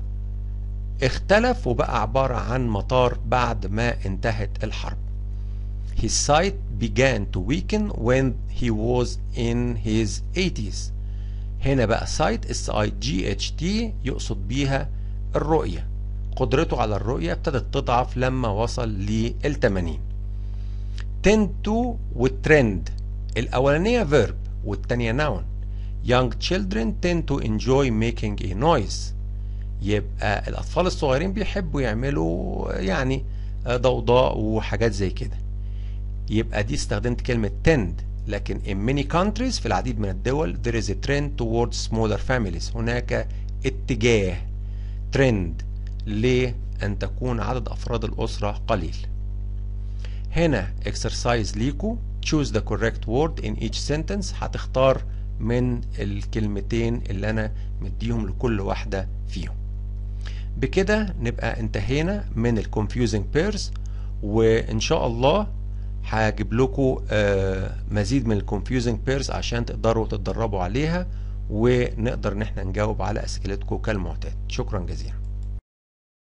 S1: اختلف وبقى عبارة عن مطار بعد ما انتهت الحرب His sight began to weaken when he was in his 80s هنا بقى sight s i g h t يقصد بيها الرؤية قدرته على الرؤية ابتدت تضعف لما وصل لل 80 tend to والtrend الأولانية verb والتانية noun young children tend to enjoy making a noise يبقى الأطفال الصغيرين بيحبوا يعملوا يعني ضوضاء وحاجات زي كده يبقى دي استخدمت كلمة tend لكن in many countries في العديد من الدول there is a trend towards smaller families هناك اتجاه ترند لأن تكون عدد أفراد الأسرة قليل هنا exercise ليكو choose the correct word in each sentence هتختار من الكلمتين اللي أنا مديهم لكل واحدة فيهم بكده نبقى انتهينا من ال confusing pairs وإن شاء الله هجيب لكم مزيد من ال confusing pairs عشان تقدروا تتدربوا عليها ونقدر ان احنا نجاوب على اسئلتكم كالمعتاد شكرا جزيلا